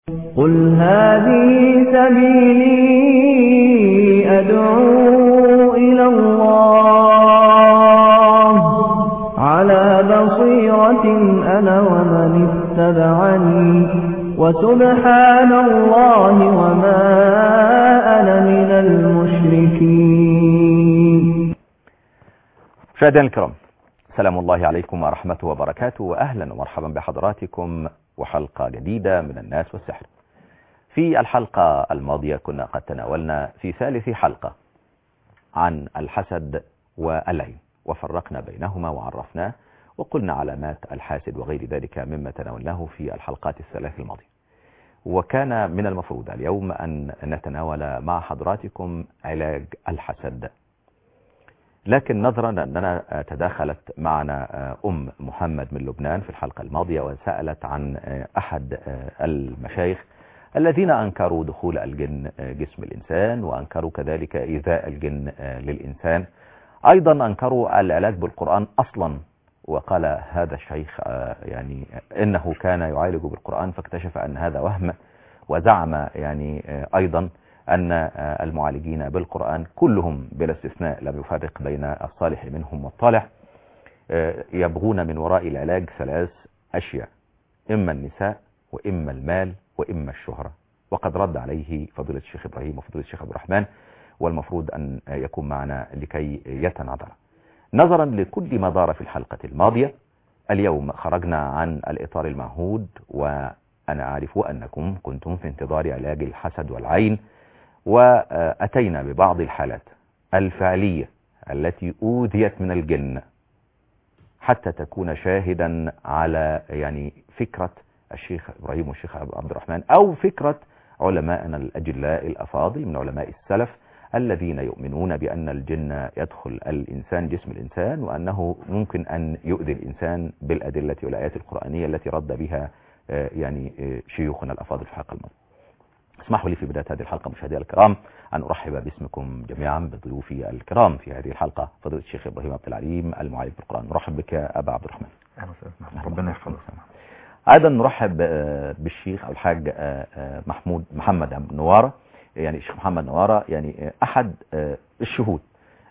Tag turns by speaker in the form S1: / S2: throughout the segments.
S1: قل هذه سبيلي أدعو إلى الله على بصيرة أنا ومن اتبعني وسبحان الله وما أنا من المشركين
S2: مشاهدينا الكرام سلام الله عليكم ورحمته وبركاته وأهلا ومرحبا بحضراتكم وحلقة جديدة من الناس والسحر في الحلقة الماضية كنا قد تناولنا في ثالث حلقة عن الحسد والعين وفرقنا بينهما وعرفناه وقلنا علامات الحاسد وغير ذلك مما تناولناه في الحلقات الثلاث الماضية وكان من المفروض اليوم أن نتناول مع حضراتكم علاج الحسد لكن نظرا أننا تداخلت معنا أم محمد من لبنان في الحلقة الماضية وسألت عن أحد المشايخ الذين أنكروا دخول الجن جسم الإنسان وأنكروا كذلك إيذاء الجن للإنسان أيضا أنكروا العلاج بالقرآن أصلا وقال هذا الشيخ يعني إنه كان يعالج بالقرآن فاكتشف أن هذا وهم وزعم يعني أيضا أن المعالجين بالقرآن كلهم بلا استثناء لم يفرق بين الصالح منهم والطالح يبغون من وراء العلاج ثلاث أشياء إما النساء وإما المال وإما الشهرة وقد رد عليه فضيلة الشيخ إبراهيم وفضيلة الشيخ عبد الرحمن والمفروض أن يكون معنا لكي يتناظر نظرا لكل ما دار في الحلقة الماضية اليوم خرجنا عن الإطار المعهود وأنا أعرف أنكم كنتم في انتظار علاج الحسد والعين وأتينا ببعض الحالات الفعلية التي أوذيت من الجن حتى تكون شاهدا على يعني فكرة الشيخ إبراهيم والشيخ عبد الرحمن أو فكرة علماءنا الأجلاء الأفاضل من علماء السلف الذين يؤمنون بأن الجن يدخل الإنسان جسم الإنسان وأنه ممكن أن يؤذي الإنسان بالأدلة والآيات القرآنية التي رد بها يعني شيوخنا الأفاضل في الحلقة الماضية اسمحوا لي في بداية هذه الحلقة مشاهدي الكرام أن أرحب باسمكم جميعا بضيوفي الكرام في هذه الحلقة فضيلة الشيخ إبراهيم عبد العليم المعالج بالقرآن نرحب بك يا أبا عبد الرحمن
S3: أهلا وسهلا ربنا يحفظك
S2: أيضا نرحب بالشيخ أو الحاج محمود محمد نوارة يعني الشيخ محمد نوارة يعني أحد الشهود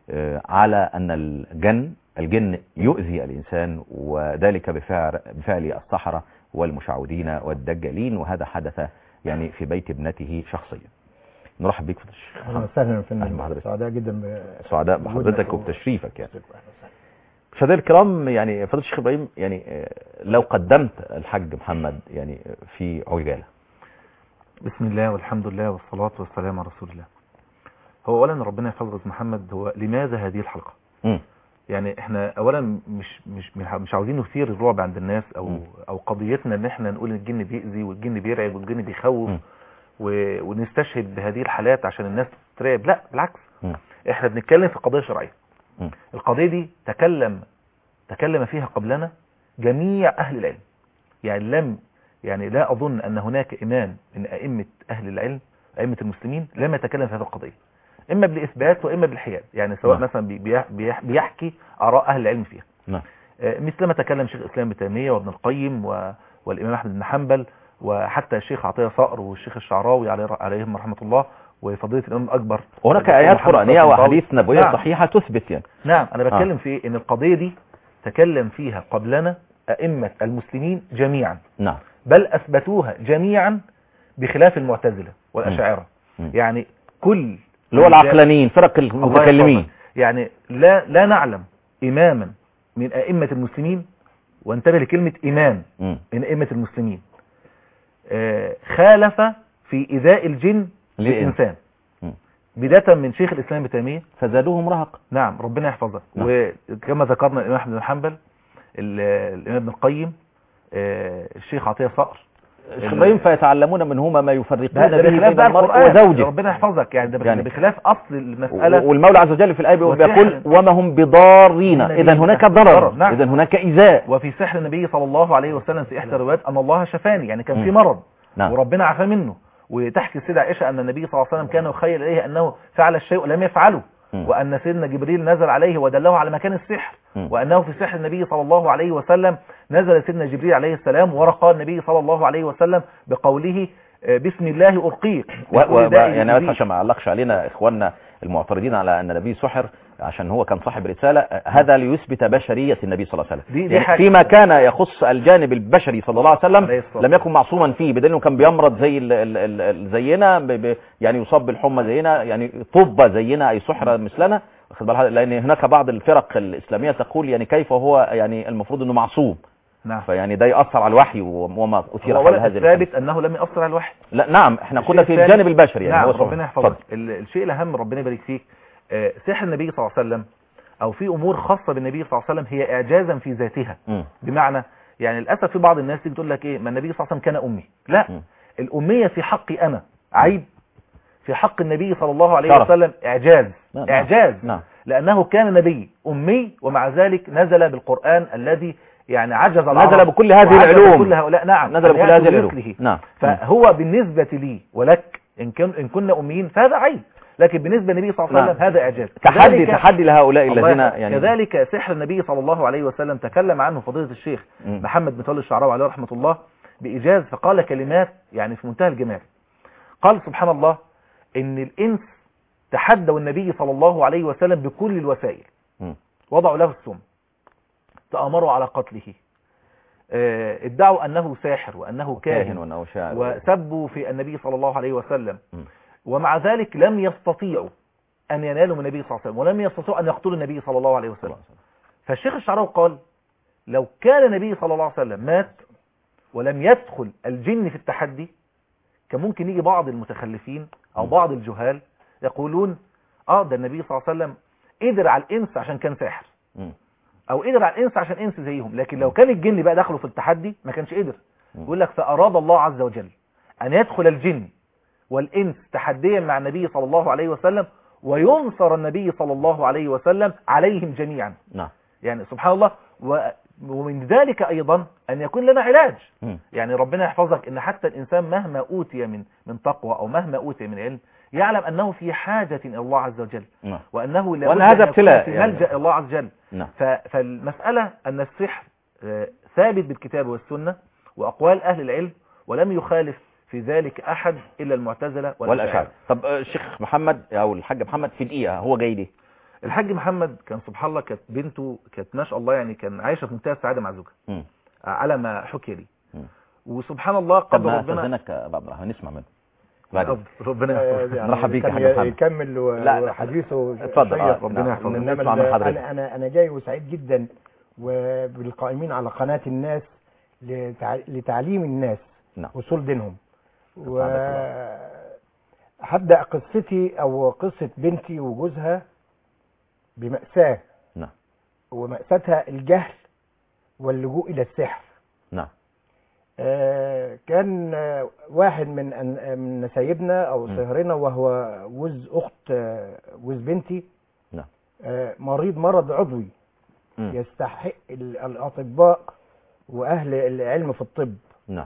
S2: على أن الجن الجن يؤذي الإنسان وذلك بفعل بفعل السحرة والمشعوذين والدجالين وهذا حدث يعني في بيت ابنته شخصيا نرحب بك في الشيخ
S3: اهلا وسهلا فندم سعداء جدا
S2: سعداء بحضرتك وبتشريفك يعني مشاهدينا الكرام يعني فضيله الشيخ ابراهيم يعني لو قدمت الحاج محمد يعني في عجاله
S3: بسم الله والحمد لله والصلاه والسلام على رسول الله هو اولا ربنا يحفظ استاذ محمد هو لماذا هذه الحلقه
S2: م.
S3: يعني احنا اولا مش مش مش عاوزين نثير الرعب عند الناس او م. او قضيتنا ان احنا نقول الجن بيأذي والجن بيرعب والجن بيخوف و... ونستشهد بهذه الحالات عشان الناس تترعب لا بالعكس
S2: م.
S3: احنا بنتكلم في قضيه شرعيه
S2: م.
S3: القضيه دي تكلم تكلم فيها قبلنا جميع اهل العلم يعني لم يعني لا اظن ان هناك امام من ائمه اهل العلم ائمه المسلمين لم يتكلم في هذه القضيه اما بالاثبات واما بالحياد يعني سواء
S2: نعم.
S3: مثلا بيحكي اراء اهل العلم فيها
S2: نعم
S3: مثل ما تكلم شيخ الاسلام ابن تيميه وابن القيم و... والامام احمد بن حنبل وحتى الشيخ عطيه صقر والشيخ الشعراوي عليه عليهم رحمه الله وفضيله الامام الاكبر
S2: هناك ايات قرانيه واحاديث نبويه
S3: نعم.
S2: صحيحه تثبت يعني
S3: نعم انا بتكلم آه. في ان القضيه دي تكلم فيها قبلنا ائمه المسلمين جميعا
S2: نعم
S3: بل اثبتوها جميعا بخلاف المعتزله والاشاعره يعني كل
S2: اللي هو العقلانيين فرق المتكلمين
S3: يعني لا لا نعلم اماما من ائمه المسلمين وانتبه لكلمه امام
S2: م.
S3: من ائمه المسلمين آه خالف في ايذاء الجن للانسان
S2: م.
S3: بدايه من شيخ الاسلام ابن تيميه
S2: فزادوهم رهق
S3: نعم ربنا يحفظك
S2: نعم.
S3: وكما ذكرنا الامام احمد بن حنبل الامام ابن القيم آه الشيخ عطيه صقر
S2: الشيخ ابراهيم فيتعلمون منهما ما يفرقون
S3: ده
S2: به
S3: بخلاف
S2: بين
S3: بقى
S2: المرء
S3: القرآن
S2: وزوجه
S3: ربنا يحفظك يعني ده
S2: يعني.
S3: بخلاف اصل المساله
S2: والمولى عز وجل في الآية بيقول
S3: وسحر.
S2: وما هم بضارين
S3: من
S2: إذا
S3: نبي
S2: هناك
S3: ضرر.
S2: ضرر
S3: نعم.
S2: إذا هناك إيذاء
S3: وفي سحر النبي صلى الله عليه وسلم في احدى الروايات ان الله شفاني يعني كان في
S2: م.
S3: مرض
S2: نعم
S3: وربنا عفى منه وتحكي السيدة عائشة أن النبي صلى الله عليه وسلم كان يخيل إليه أنه فعل الشيء ولم يفعله
S2: م.
S3: وأن سيدنا جبريل نزل عليه ودله على مكان السحر
S2: م.
S3: وأنه في سحر النبي صلى الله عليه وسلم نزل سيدنا جبريل عليه السلام ورقى النبي صلى الله عليه وسلم بقوله آه، بسم الله ارقيك
S2: و...
S3: بكل
S2: و...
S3: داء
S2: يعني بس
S3: يؤذيك.
S2: عشان ما يعلقش علينا اخواننا المعترضين على ان النبي سحر عشان هو كان صاحب رسالة هذا ليثبت بشرية النبي صلى الله عليه وسلم
S3: دي- دي
S2: يعني
S3: حاجة.
S2: فيما كان يخص الجانب البشري صلى الله عليه
S3: عليه
S2: وسلم
S3: الصلاة
S2: لم يكن معصوما فيه بدليل انه كان بيمرض زي ال... ال... ال... ال- زينا ب... ب... يعني يصاب بالحمى زينا يعني طب زينا اي سحر مثلنا واخد بال حضرتك؟ لان هناك بعض الفرق الاسلاميه تقول يعني كيف هو يعني المفروض انه معصوم
S3: نعم
S2: فيعني ده ياثر على الوحي وما اثير
S3: هو
S2: حول
S3: اولا
S2: هذه الحديث.
S3: الثابت انه لم ياثر على الوحي
S2: لا نعم احنا
S3: الشيء
S2: كنا في
S3: الثاني-
S2: الجانب البشري يعني
S3: نعم
S2: هو سبحانه.
S3: ربنا
S2: اتفضل.
S3: يحفظك ال- الشيء الاهم ربنا يبارك فيك آه، سحر النبي صلى الله عليه وسلم او في امور خاصه بالنبي صلى الله عليه وسلم هي اعجازا في ذاتها
S2: مم.
S3: بمعنى يعني للاسف في بعض الناس تيجي تقول لك ايه ما النبي صلى الله عليه وسلم كان امي لا
S2: مم.
S3: الاميه في حقي انا عيب في حق النبي صلى الله عليه
S2: شرف.
S3: وسلم اعجاز
S2: نعم.
S3: اعجاز
S2: نعم
S3: لانه كان نبي امي ومع ذلك نزل بالقران الذي يعني عجز العرب
S2: نزل بكل هذه
S3: وعجز
S2: العلوم.
S3: كل هؤلاء نعم
S2: نزل
S3: أن
S2: بكل
S3: يأتوا
S2: هذه العلوم
S3: بمثله.
S2: نعم
S3: فهو بالنسبة لي ولك إن, كن إن كنا أميين فهذا عيب لكن بالنسبة للنبي صلى الله عليه وسلم
S2: نعم.
S3: هذا إعجاز
S2: تحدي
S3: كذلك-
S2: تحدي لهؤلاء
S3: الله
S2: الذين
S3: يرحمه.
S2: يعني
S3: كذلك سحر النبي صلى الله عليه وسلم تكلم عنه فضيلة الشيخ
S2: مم.
S3: محمد بن طالب الشعراوي عليه رحمة الله بإيجاز فقال كلمات يعني في منتهى الجمال قال سبحان الله إن الإنس تحدوا النبي صلى الله عليه وسلم بكل الوسائل
S2: مم.
S3: وضعوا له السم تأمروا على قتله آه، ادعوا أنه ساحر وأنه
S2: كاهن
S3: كاهن
S2: وانه شاعر
S3: وسبوا في النبي صلى الله عليه وسلم
S2: مم.
S3: ومع ذلك لم يستطيعوا أن ينالوا من النبي صلى الله عليه وسلم ولم يستطيعوا أن يقتلوا النبي صلى الله عليه وسلم فالشيخ الشعراوي قال لو كان النبي صلى الله عليه وسلم مات ولم يدخل الجن في التحدي كان ممكن يجي بعض المتخلفين أو
S2: م.
S3: بعض الجهال يقولون اه ده النبي صلى الله عليه وسلم قدر على الإنس عشان كان ساحر
S2: مم.
S3: او قدر على الانس عشان انس زيهم لكن لو كان الجن بقى دخلوا في التحدي ما كانش قدر
S2: مم.
S3: يقول لك فاراد الله عز وجل ان يدخل الجن والانس تحديا مع النبي صلى الله عليه وسلم وينصر النبي صلى الله عليه وسلم عليهم جميعا
S2: نعم
S3: يعني سبحان الله و- ومن ذلك ايضا ان يكون لنا علاج
S2: مم.
S3: يعني ربنا يحفظك ان حتى الانسان مهما اوتي من من تقوى او مهما اوتي من علم يعلم انه في حاجه الى الله عز وجل
S2: نعم
S3: وانه لا
S2: وأن
S3: بد
S2: هذا
S3: أن يكون
S2: ابتلاء
S3: في
S2: يعني.
S3: ملجا إلى الله عز وجل
S2: نعم
S3: ف- فالمسألة أن السحر آه، ثابت بالكتاب والسنة وأقوال أهل العلم ولم يخالف في ذلك أحد إلا المعتزلة
S2: والاشعار طب آه، الشيخ محمد او الحاج محمد في دقيقه هو جاي ليه
S3: الحاج محمد كان سبحان الله كانت بنته كانت ما شاء الله يعني كان عايشة في منتهى السعادة مع زوجها
S2: مم.
S3: آه، على ما حكي لي
S2: مم.
S3: وسبحان الله
S2: طب
S3: قدر
S2: ما
S3: ربنا
S2: استاذنك يا ابو عبد الرحمن نسمع منه بعدين.
S3: ربنا يحفظك.
S2: مرحب بيك يا
S4: كان
S2: حاج محمد.
S4: يكمل و-
S2: لا، لا.
S4: وحديثه
S2: اتفضل
S4: شيق.
S2: آه.
S3: ربنا
S2: نعم.
S3: يحفظك.
S4: إنما
S2: نسمع من
S4: ال-
S2: حضرتك
S4: انا انا انا جاي وسعيد جدا وبالقائمين على قناه الناس لتع- لتعليم الناس
S2: نعم
S4: اصول دينهم و
S2: أسعدك
S4: هبدا قصتي او قصه بنتي وجوزها بماساه
S2: نعم
S4: وماساتها الجهل واللجوء الى السحر
S2: نعم
S4: آه، كان آه، واحد من أن- من نسايبنا او
S2: م.
S4: صهرنا وهو جوز اخت آه، جوز بنتي
S2: نعم
S4: آه، مريض مرض عضوي
S2: مم.
S4: يستحق ال- الاطباء واهل العلم في الطب
S2: نعم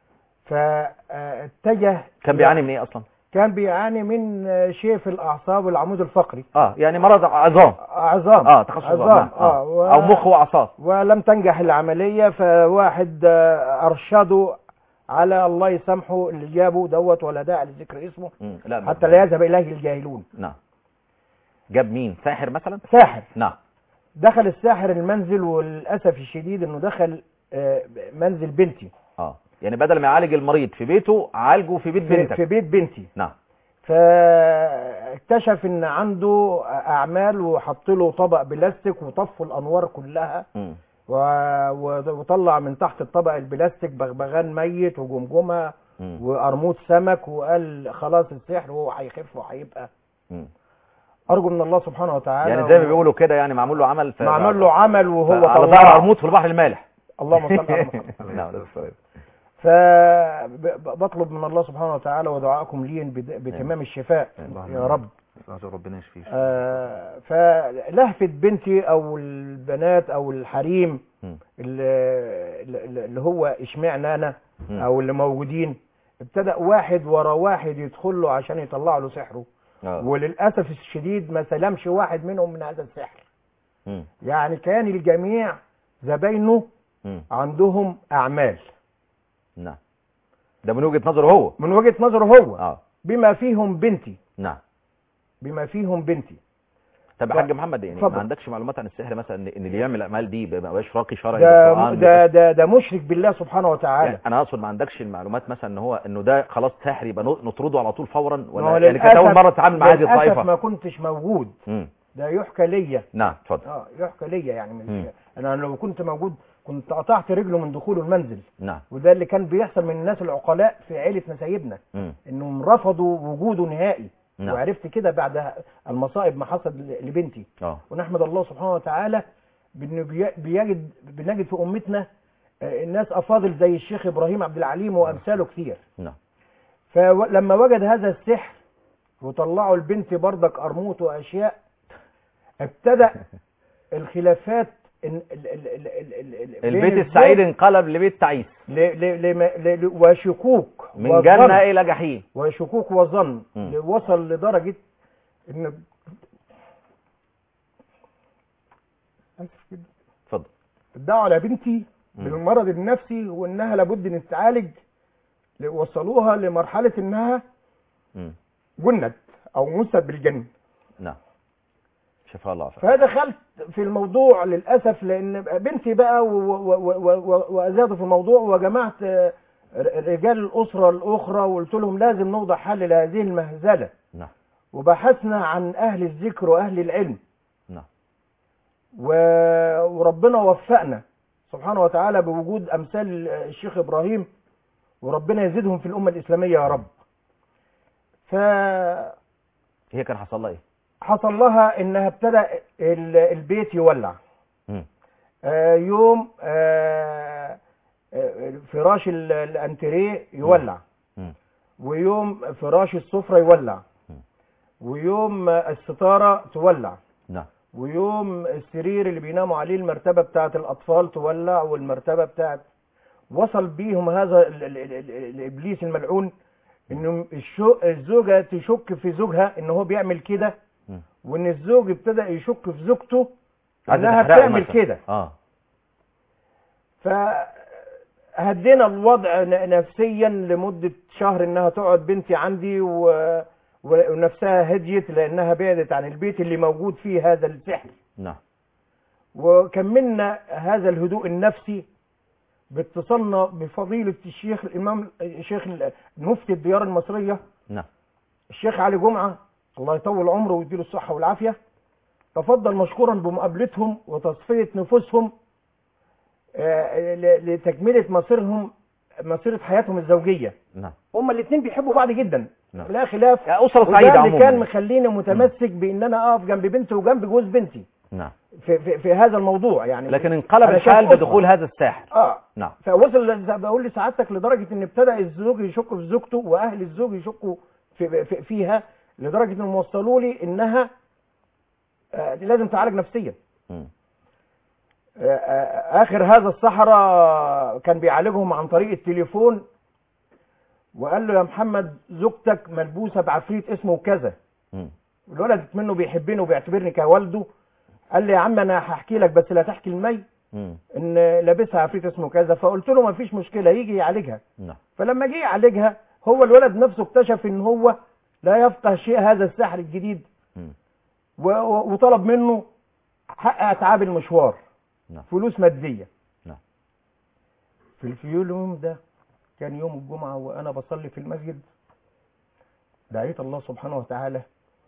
S4: فاتجه
S2: كان بيعاني من ايه اصلا
S4: كان بيعاني من آه، شيء في الاعصاب والعمود الفقري
S2: اه يعني مرض عظام
S4: عظام
S2: اه تخصص
S4: عظام
S2: عظام
S4: اه
S2: آه.
S4: و-
S2: او مخ واعصاب
S4: ولم تنجح العملية فواحد آه، أرشده على الله يسامحه اللي جابه دوت ولا داعي لذكر اسمه
S2: مم. لا
S4: حتى لا يذهب إليه الجاهلون
S2: نعم جاب مين ساحر مثلا
S4: ساحر
S2: نعم
S4: دخل الساحر المنزل وللأسف الشديد إنه دخل آه، منزل بنتي
S2: اه يعني بدل ما يعالج المريض في بيته عالجه في بيت
S4: في,
S2: بنتك
S4: في بيت بنتي
S2: نعم
S4: فاكتشف ان عنده اعمال وحط له طبق بلاستيك وطفوا الانوار كلها
S2: مم.
S4: و- و- وطلع من تحت الطبق البلاستيك بغبغان ميت وجمجمه
S2: مم.
S4: وقرموط سمك وقال خلاص السحر وهو هيخف وهيبقى
S2: مم.
S4: ارجو من الله سبحانه وتعالى
S2: يعني زي ما بيقولوا كده يعني معمول له عمل ف...
S4: معمل له عمل وهو
S2: على
S4: طلع-
S2: ظهر عرموط في البحر المالح
S4: اللهم صل على محمد
S2: نعم ده الصحيح.
S4: فبطلب من الله سبحانه وتعالى ودعائكم لي بد- بتمام الشفاء
S3: اللهم
S4: يا رب
S3: عشان ربنا يشفيه
S4: آه، فلهفة بنتي او البنات او الحريم
S2: مم.
S4: اللي, اللي هو اشمعنى انا
S2: مم.
S4: او اللي موجودين ابتدأ واحد ورا واحد يدخل له عشان يطلع له سحره
S2: آه.
S4: وللأسف الشديد ما سلمش واحد منهم من هذا السحر
S2: مم.
S4: يعني كان الجميع زباينه
S2: مم.
S4: عندهم أعمال
S2: نعم ده من وجهة نظره هو
S4: من وجهة نظره هو
S2: اه
S4: بما فيهم بنتي
S2: نعم
S4: بما فيهم بنتي
S2: طب يا
S4: ف-
S2: حاج محمد يعني
S4: اتفضل.
S2: ما عندكش معلومات عن السحر مثلا ان إن اللي يعمل الاعمال دي ما بقاش راقي شرعي
S4: ده
S2: بالقرآن
S4: ده ده, ده مشرك بالله سبحانه وتعالى
S2: يعني انا اقصد ما عندكش المعلومات مثلا ان هو انه ده خلاص ساحر يبقى نط- نطرده على طول فورا
S4: ما هو
S2: ولا يعني كانت اول
S4: للأسف-
S2: مره تتعامل مع هذه
S4: للأسف
S2: الطائفه
S4: ما كنتش موجود
S2: امم
S4: ده يحكى ليا
S2: نعم اتفضل
S4: اه يحكى ليا يعني
S2: مم.
S4: من انا لو كنت موجود كنت قطعت رجله من دخوله المنزل
S2: نعم
S4: وده اللي كان بيحصل من الناس العقلاء في عيلة نسايبنا
S2: امم
S4: انهم رفضوا وجوده نهائي
S2: نعم.
S4: وعرفت كده بعد المصائب ما حصل لبنتي
S2: اه
S4: ونحمد الله سبحانه وتعالى بانه بي- بيجد بنجد في امتنا آه، الناس افاضل زي الشيخ ابراهيم عبد العليم وامثاله كثير
S2: نعم
S4: فلما وجد هذا السحر وطلعوا البنت بردك قرموط واشياء ابتدى الخلافات ال- ال- ال- ال- ال- ال- ال- بين
S2: البيت
S4: الزوج
S2: السعيد انقلب لبيت تعيس
S4: ل- ل- لما- ل- ل- وشكوك
S2: من
S4: وظن-
S2: جنة الى جحيم
S4: وشكوك وظن
S2: مم.
S4: وصل لدرجة ان آسف جدا.
S2: اتفضل
S4: ادعوا على بنتي
S2: مم.
S4: بالمرض النفسي وانها لابد ان تتعالج ل- وصلوها لمرحلة انها
S2: امم
S4: جند او مست بالجن
S2: نعم شفاء الله عافية.
S4: فدخلت في الموضوع للاسف لان بنتي بقى و- و- و- و- وازادوا في الموضوع وجمعت آه، ر- رجال الاسره الاخرى وقلت لهم لازم نوضع حل لهذه المهزله
S2: نعم
S4: وبحثنا عن اهل الذكر واهل العلم
S2: نعم
S4: و- وربنا وفقنا سبحانه وتعالى بوجود امثال الشيخ ابراهيم وربنا يزيدهم في الامه الاسلاميه يا رب فحصل
S2: هي كان حصل لها ايه
S4: لها انها ابتدى ال- البيت يولع
S2: امم
S4: آه، يوم آه، آه، فراش ال- الانتريه يولع
S2: امم
S4: ويوم فراش السفره يولع
S2: مم.
S4: ويوم آه، الستاره تولع
S2: نعم
S4: ويوم السرير اللي بيناموا عليه المرتبه بتاعه الاطفال تولع والمرتبه بتاعه وصل بيهم هذا ال- ال- ال- ال- الابليس الملعون انه الشو- الزوجه تشك في زوجها ان هو بيعمل كده
S2: مم.
S4: وان الزوج ابتدى يشك في زوجته
S2: عايزة
S4: انها
S2: تحرقه
S4: بتعمل
S2: مثلاً.
S4: كده
S2: اه
S4: فهدينا الوضع ن- نفسيا لمدة شهر انها تقعد بنتي عندي و... و- ونفسها هديت لانها بعدت عن البيت اللي موجود فيه هذا السحر
S2: نعم
S4: وكملنا هذا الهدوء النفسي باتصالنا بفضيلة الشيخ الامام الشيخ مفتي الديار المصرية
S2: نعم
S4: الشيخ علي جمعة الله يطول عمره ويديله الصحة والعافية تفضل مشكورا بمقابلتهم وتصفية نفوسهم آه، ل- لتكملة مصيرهم مصيرة حياتهم الزوجية
S2: نعم
S4: هما الاثنين بيحبوا بعض جدا
S2: نعم.
S4: لا خلاف
S2: يا أسرة
S4: وده
S2: سعيدة
S4: اللي
S2: عموما
S4: كان مخليني متمسك بان انا اقف جنب بنتي وجنب جوز بنتي
S2: نعم
S4: في, في, في هذا الموضوع يعني
S2: لكن انقلب
S4: أنا شايف
S2: الحال
S4: أسرة.
S2: بدخول هذا الساحر
S4: اه
S2: نعم
S4: فوصل ل- بقول لسعادتك لدرجه ان ابتدى الزوج يشك في زوجته واهل الزوج يشكوا في في فيها لدرجه انهم وصلوا لي انها آه لازم تعالج نفسيا
S2: مم.
S4: آه، آه، اخر هذا الصحراء كان بيعالجهم عن طريق التليفون وقال له يا محمد زوجتك ملبوسه بعفريت اسمه كذا
S2: مم.
S4: الولد منه بيحبني وبيعتبرني كوالده قال لي يا عم انا هحكي لك بس لا تحكي المي
S2: مم.
S4: ان لابسها عفريت اسمه كذا فقلت له ما فيش مشكله يجي يعالجها
S2: نعم
S4: فلما جه يعالجها هو الولد نفسه اكتشف ان هو لا يفقه شيء هذا السحر الجديد
S2: مم.
S4: و- و- وطلب منه حق اتعاب المشوار
S2: نعم.
S4: فلوس ماديه
S2: نعم.
S4: في في اليوم ده كان يوم الجمعه وانا بصلي في المسجد دعيت الله سبحانه وتعالى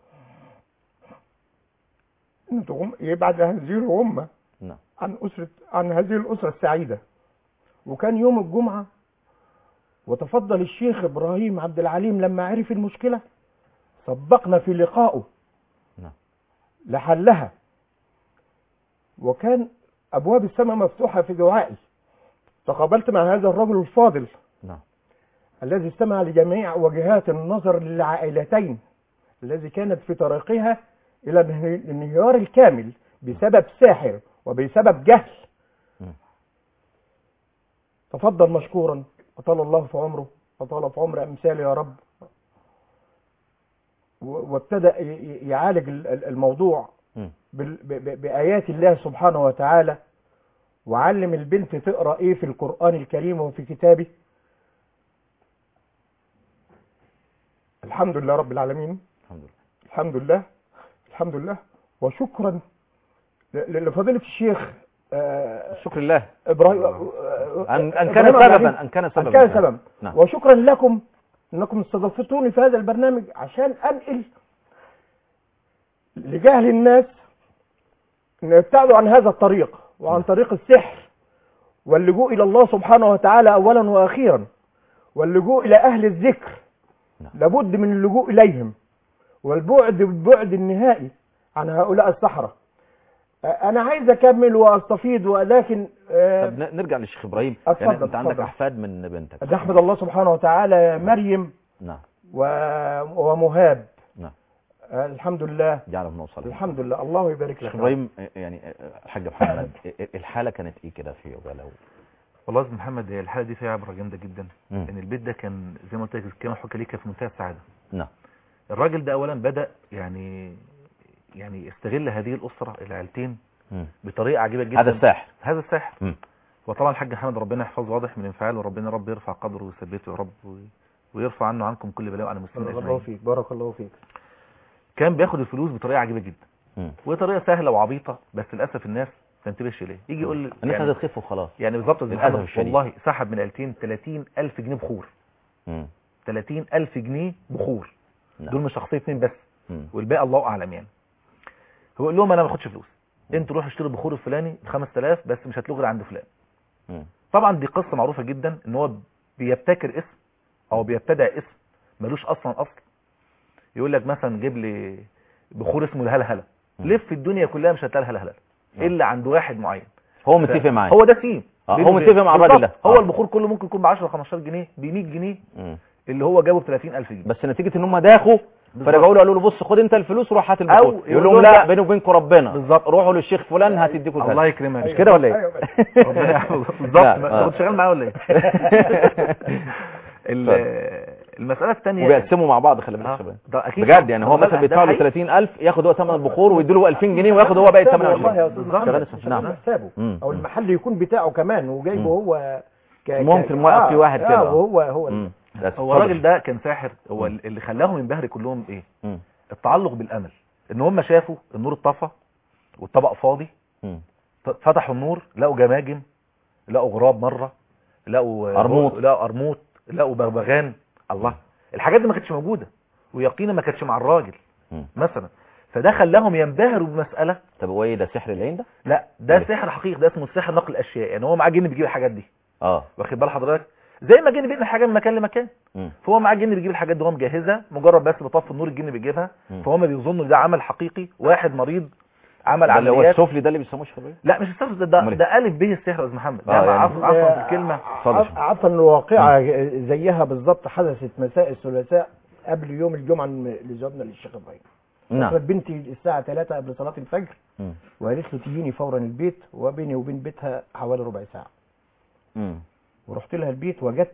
S4: ان تقوم يبعد هذه الامه
S2: نعم
S4: عن أسرة عن هذه الأسرة السعيدة وكان يوم الجمعة وتفضل الشيخ إبراهيم عبد العليم لما عرف المشكلة سبقنا في لقائه
S2: نعم.
S4: لحلها وكان أبواب السماء مفتوحة في دعائي تقابلت مع هذا الرجل الفاضل
S2: نعم
S4: الذي استمع لجميع وجهات النظر للعائلتين الذي كانت في طريقها إلى الانهيار الكامل بسبب ساحر وبسبب جهل
S2: مم.
S4: تفضل مشكورا أطال الله في عمره وطال في عمر أمثاله يا رب و- وابتدأ ي- ي- يعالج ال- ال- الموضوع
S2: مم.
S4: بال- ب- ب- بآيات الله سبحانه وتعالى وعلم البنت تقرأ إيه في القرآن الكريم وفي كتابه الحمد لله رب العالمين
S2: الحمد لله
S4: الحمد لله الحمد لله وشكرا ل- ل- لفضيلة الشيخ آه،
S2: شكر الله
S4: ابراهيم
S2: أن, أن كان سببا أن كان سببا
S4: أن كان سببا
S2: نعم.
S4: وشكرا لكم انكم استضفتوني في هذا البرنامج عشان انقل لجهل الناس ان يبتعدوا عن هذا الطريق وعن طريق السحر واللجوء الى الله سبحانه وتعالى اولا واخيرا واللجوء الى اهل الذكر
S2: نعم.
S4: لابد من اللجوء اليهم والبعد بالبعد النهائي عن هؤلاء السحرة آه، انا عايز اكمل واستفيض ولكن آه،
S2: طب ن- نرجع للشيخ إبراهيم
S4: اتفضل،
S2: يعني أنت عندك
S4: اتفضل.
S2: أحفاد من بنتك
S4: نحمد الله سبحانه وتعالى مريم
S2: نعم
S4: و- ومهاب
S2: نعم
S4: آه، الحمد لله
S2: جعله من وصل
S4: الحمد لله الله يبارك
S2: الشيخ
S4: لك
S2: إبراهيم يعني الحاج محمد الحالة كانت إيه كده في ولو
S3: والله يا أستاذ محمد هي الحاله دي فيها عبره جامده جدا
S2: مم.
S3: ان البيت ده كان زي ما قلت لك كان حكى ليه كان في منتهى السعاده
S2: نعم
S3: الراجل ده اولا بدا يعني يعني يستغل هذه الاسره العيلتين
S2: مم.
S3: بطريقه عجيبه جدا
S2: هذا الساحر
S3: هذا الساحر
S2: مم.
S3: وطبعا الحاج محمد ربنا يحفظه واضح من انفعال وربنا رب يرفع قدره ويثبته يا رب و- ويرفع عنه عنكم كل بلاء وعن المسلمين
S4: بارك الله
S3: اجمعين
S4: فيك بارك الله فيك
S3: كان بياخد الفلوس بطريقه عجيبه جدا
S2: مم.
S3: وطريقه سهله وعبيطه بس للاسف الناس ما تنتبهش ليه يجي يقول
S2: الناس
S3: يعني,
S2: عايزة تخف وخلاص
S3: يعني بالظبط يا أستاذ
S2: للأسف
S3: محمد،
S2: الشديد.
S3: والله سحب من العيلتين 30000 جنيه بخور
S2: مم.
S3: 30000 جنيه بخور
S2: نعم.
S3: دول من شخصيه اتنين بس
S2: مم.
S3: والباقي الله اعلم يعني هو يقول لهم انا ما باخدش فلوس انتوا روحوا اشتروا البخور الفلاني ب 5000 بس مش هتلاقوا غير عند فلان
S2: مم.
S3: طبعا دي قصه معروفه جدا ان هو بيبتكر اسم او بيبتدع اسم ملوش اصلا اصل يقول لك مثلا جيب لي بخور اسمه الهلهله
S2: مم.
S3: لف الدنيا كلها مش هتلاقي الهلهله
S2: نعم.
S3: الا عند واحد معين
S2: هو متفق معايا
S3: هو ده سيم
S2: آه،
S3: بينه
S2: هو
S3: وبين-
S2: متفق مع الراجل
S3: بالظبط.
S2: ده.
S3: هو
S2: آه.
S3: البخور كله ممكن يكون ب 10 15 جنيه ب 100 جنيه
S2: مم.
S3: اللي هو جابه ب 30000 جنيه
S2: بس نتيجة ان هم داخوا فرجعوا له قالوا له بص خد انت الفلوس روح هات
S3: أو
S2: البخور يقول
S3: يقول
S2: لهم
S3: لهم
S2: لا
S3: لا.
S2: بيني وبينكم ربنا
S3: بالظبط.
S2: روحوا للشيخ فلان هتديكوا كذا
S3: الله يكرمك
S2: مش كده ولا ايه؟
S4: أيوة.
S3: ربنا يحفظه بالظبط
S2: لا،
S3: ما
S2: آه.
S3: كنت شغال معاه ولا ايه ال- المساله الثانيه
S2: وبيقسموا مع بعض خلي بالك
S3: آه،
S2: يا شباب.
S3: ده اكيد
S2: بجد يعني هو
S3: لا، لا،
S2: مثلا
S3: ده
S2: بيدفع له
S3: حقيقي.
S2: 30000 ياخد هو ثمن البخور ويدوا له 2000 جنيه وياخد هو باقي
S4: حسابه والله يا
S2: 28
S4: استاذ
S2: شغال
S4: محمد
S2: اسمه.
S4: مش
S2: نعم
S4: عامل حسابه
S2: مم.
S4: او
S2: مم.
S4: المحل يكون بتاعه كمان وجايبه
S2: مم.
S4: هو ك...
S2: ممكن
S4: ك-
S2: موقف فيه واحد كده.
S4: اه وهو هو
S2: مم. بس
S3: هو
S2: اتفضل.
S3: الراجل ده كان ساحر هو
S2: مم.
S3: اللي خلاهم ينبهر كلهم ايه
S2: مم.
S3: التعلق بالامل ان هم شافوا النور اتطفى والطبق فاضي
S2: مم.
S3: ف- فتحوا النور لقوا جماجم لقوا غراب مره لقوا
S2: قرموط.
S3: لقوا قرموط لقوا بغبغان الله الحاجات دي ما كانتش موجوده ويقينا ما كانتش مع الراجل
S2: مم.
S3: مثلا فده خلاهم ينبهروا بمساله
S2: طب هو ايه ده سحر العين ده؟
S3: لا ده
S2: ليه؟
S3: سحر حقيقي ده اسمه سحر نقل الاشياء يعني هو معاه جن بيجيب الحاجات دي
S2: اه
S3: واخد بال حضرتك زي ما الجن بينقل حاجه من مكان لمكان
S2: مم.
S3: فهو معاه جن بيجيب الحاجات دي هو مجهزها مجرد بس بطفي النور الجن بيجيبها
S2: مم.
S3: فهم بيظنوا ان ده عمل حقيقي واحد مريض عمل
S2: ده اللي هو
S3: عمليات
S2: السفلي ده اللي بيسموه شيخ ابراهيم
S3: لا مش السحر ده ده,
S2: أمال إيه؟
S3: ده الف به السحر يا استاذ محمد
S2: آه،
S3: ده
S2: يعني-
S3: عفوا عفوا في الكلمه
S2: اتفضل يا شيخ.
S4: عفوا الواقعة زيها بالظبط حدثت مساء الثلاثاء قبل يوم الجمعة اللي زودنا للشيخ ابراهيم
S2: نعم
S4: وصلت بنتي الساعة 3 قبل صلاة الفجر
S2: مم.
S4: وقالت له تجيني فورا البيت وبيني وبين بيتها حوالي ربع ساعة
S2: مم.
S4: ورحت لها البيت وجدت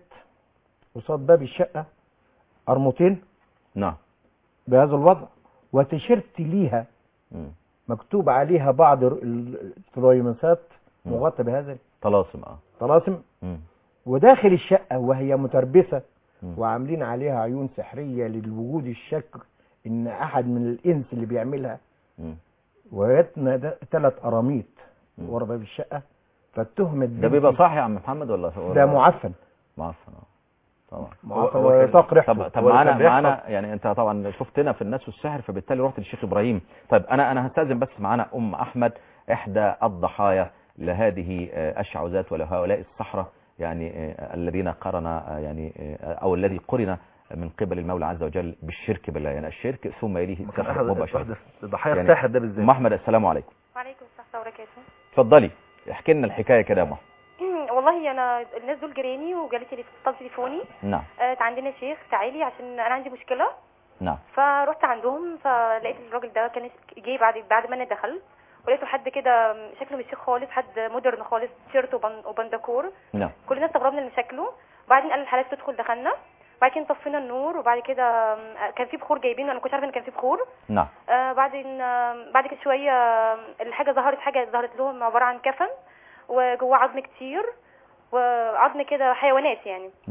S4: قصاد باب الشقة قرموطين
S2: نعم
S4: بهذا الوضع وتيشيرت ليها
S2: مم.
S4: مكتوب عليها بعض التريمسات
S2: مم.
S4: مغطى بهذا
S2: طلاسم اه
S4: الطلاسم
S2: مم.
S4: وداخل الشقة وهي متربسة
S2: مم.
S4: وعاملين عليها عيون سحرية للوجود الشك ان احد من الانس اللي بيعملها
S2: مم.
S4: وجدنا ثلاث قراميط
S2: مم.
S4: ورا باب الشقة فاتهمت
S2: ده بيبقى صح يا عم محمد ولا هو
S4: ده معفن
S2: معفن اه طبعا
S4: معفن
S3: هو كان-
S4: ويطاق ريحته
S2: طب طب
S3: هو اللي
S2: معانا
S3: كان بيحصل.
S2: معانا يعني انت طبعا شفتنا في الناس والسحر فبالتالي رحت للشيخ ابراهيم طيب انا انا هستاذن بس معانا ام احمد احدى الضحايا لهذه آه، الشعوذات ولهؤلاء السحره يعني آه، الذين قرن آه، يعني آه، او الذي قرن من قبل المولى عز وجل بالشرك بالله يعني الشرك ثم يليه
S3: كان
S2: السحر
S3: احد
S2: مباشره
S3: واحد ضحايا
S2: يعني
S3: الساحر ده
S2: ام
S3: بالذات
S2: احمد السلام عليكم
S5: وعليكم السلام ورحمة الله وبركاته
S2: اتفضلي احكي لنا الحكايه كده يا ام أحمد.
S5: والله انا الناس دول جيراني وجالي تليف- اتصال تليفوني
S2: نعم
S5: آه عندنا شيخ تعالي عشان انا عندي مشكله
S2: نعم
S5: فرحت عندهم فلقيت الراجل ده كان جه بعد بعد ما انا دخلت ولقيته حد كده شكله مش شيخ خالص حد مودرن خالص تيشيرت وبن- وبندكور
S2: نعم
S5: كلنا استغربنا من شكله وبعدين قال الحالات تدخل دخلنا بعد كده طفينا النور وبعد كده آم، كان في بخور جايبينه انا ما كنتش عارفه ان كان في بخور
S2: نعم
S5: آه بعدين آه بعد كده شويه آه، الحاجه ظهرت حاجه ظهرت لهم عباره عن كفن وجواه عظم كتير وعظم كده حيوانات يعني
S2: نعم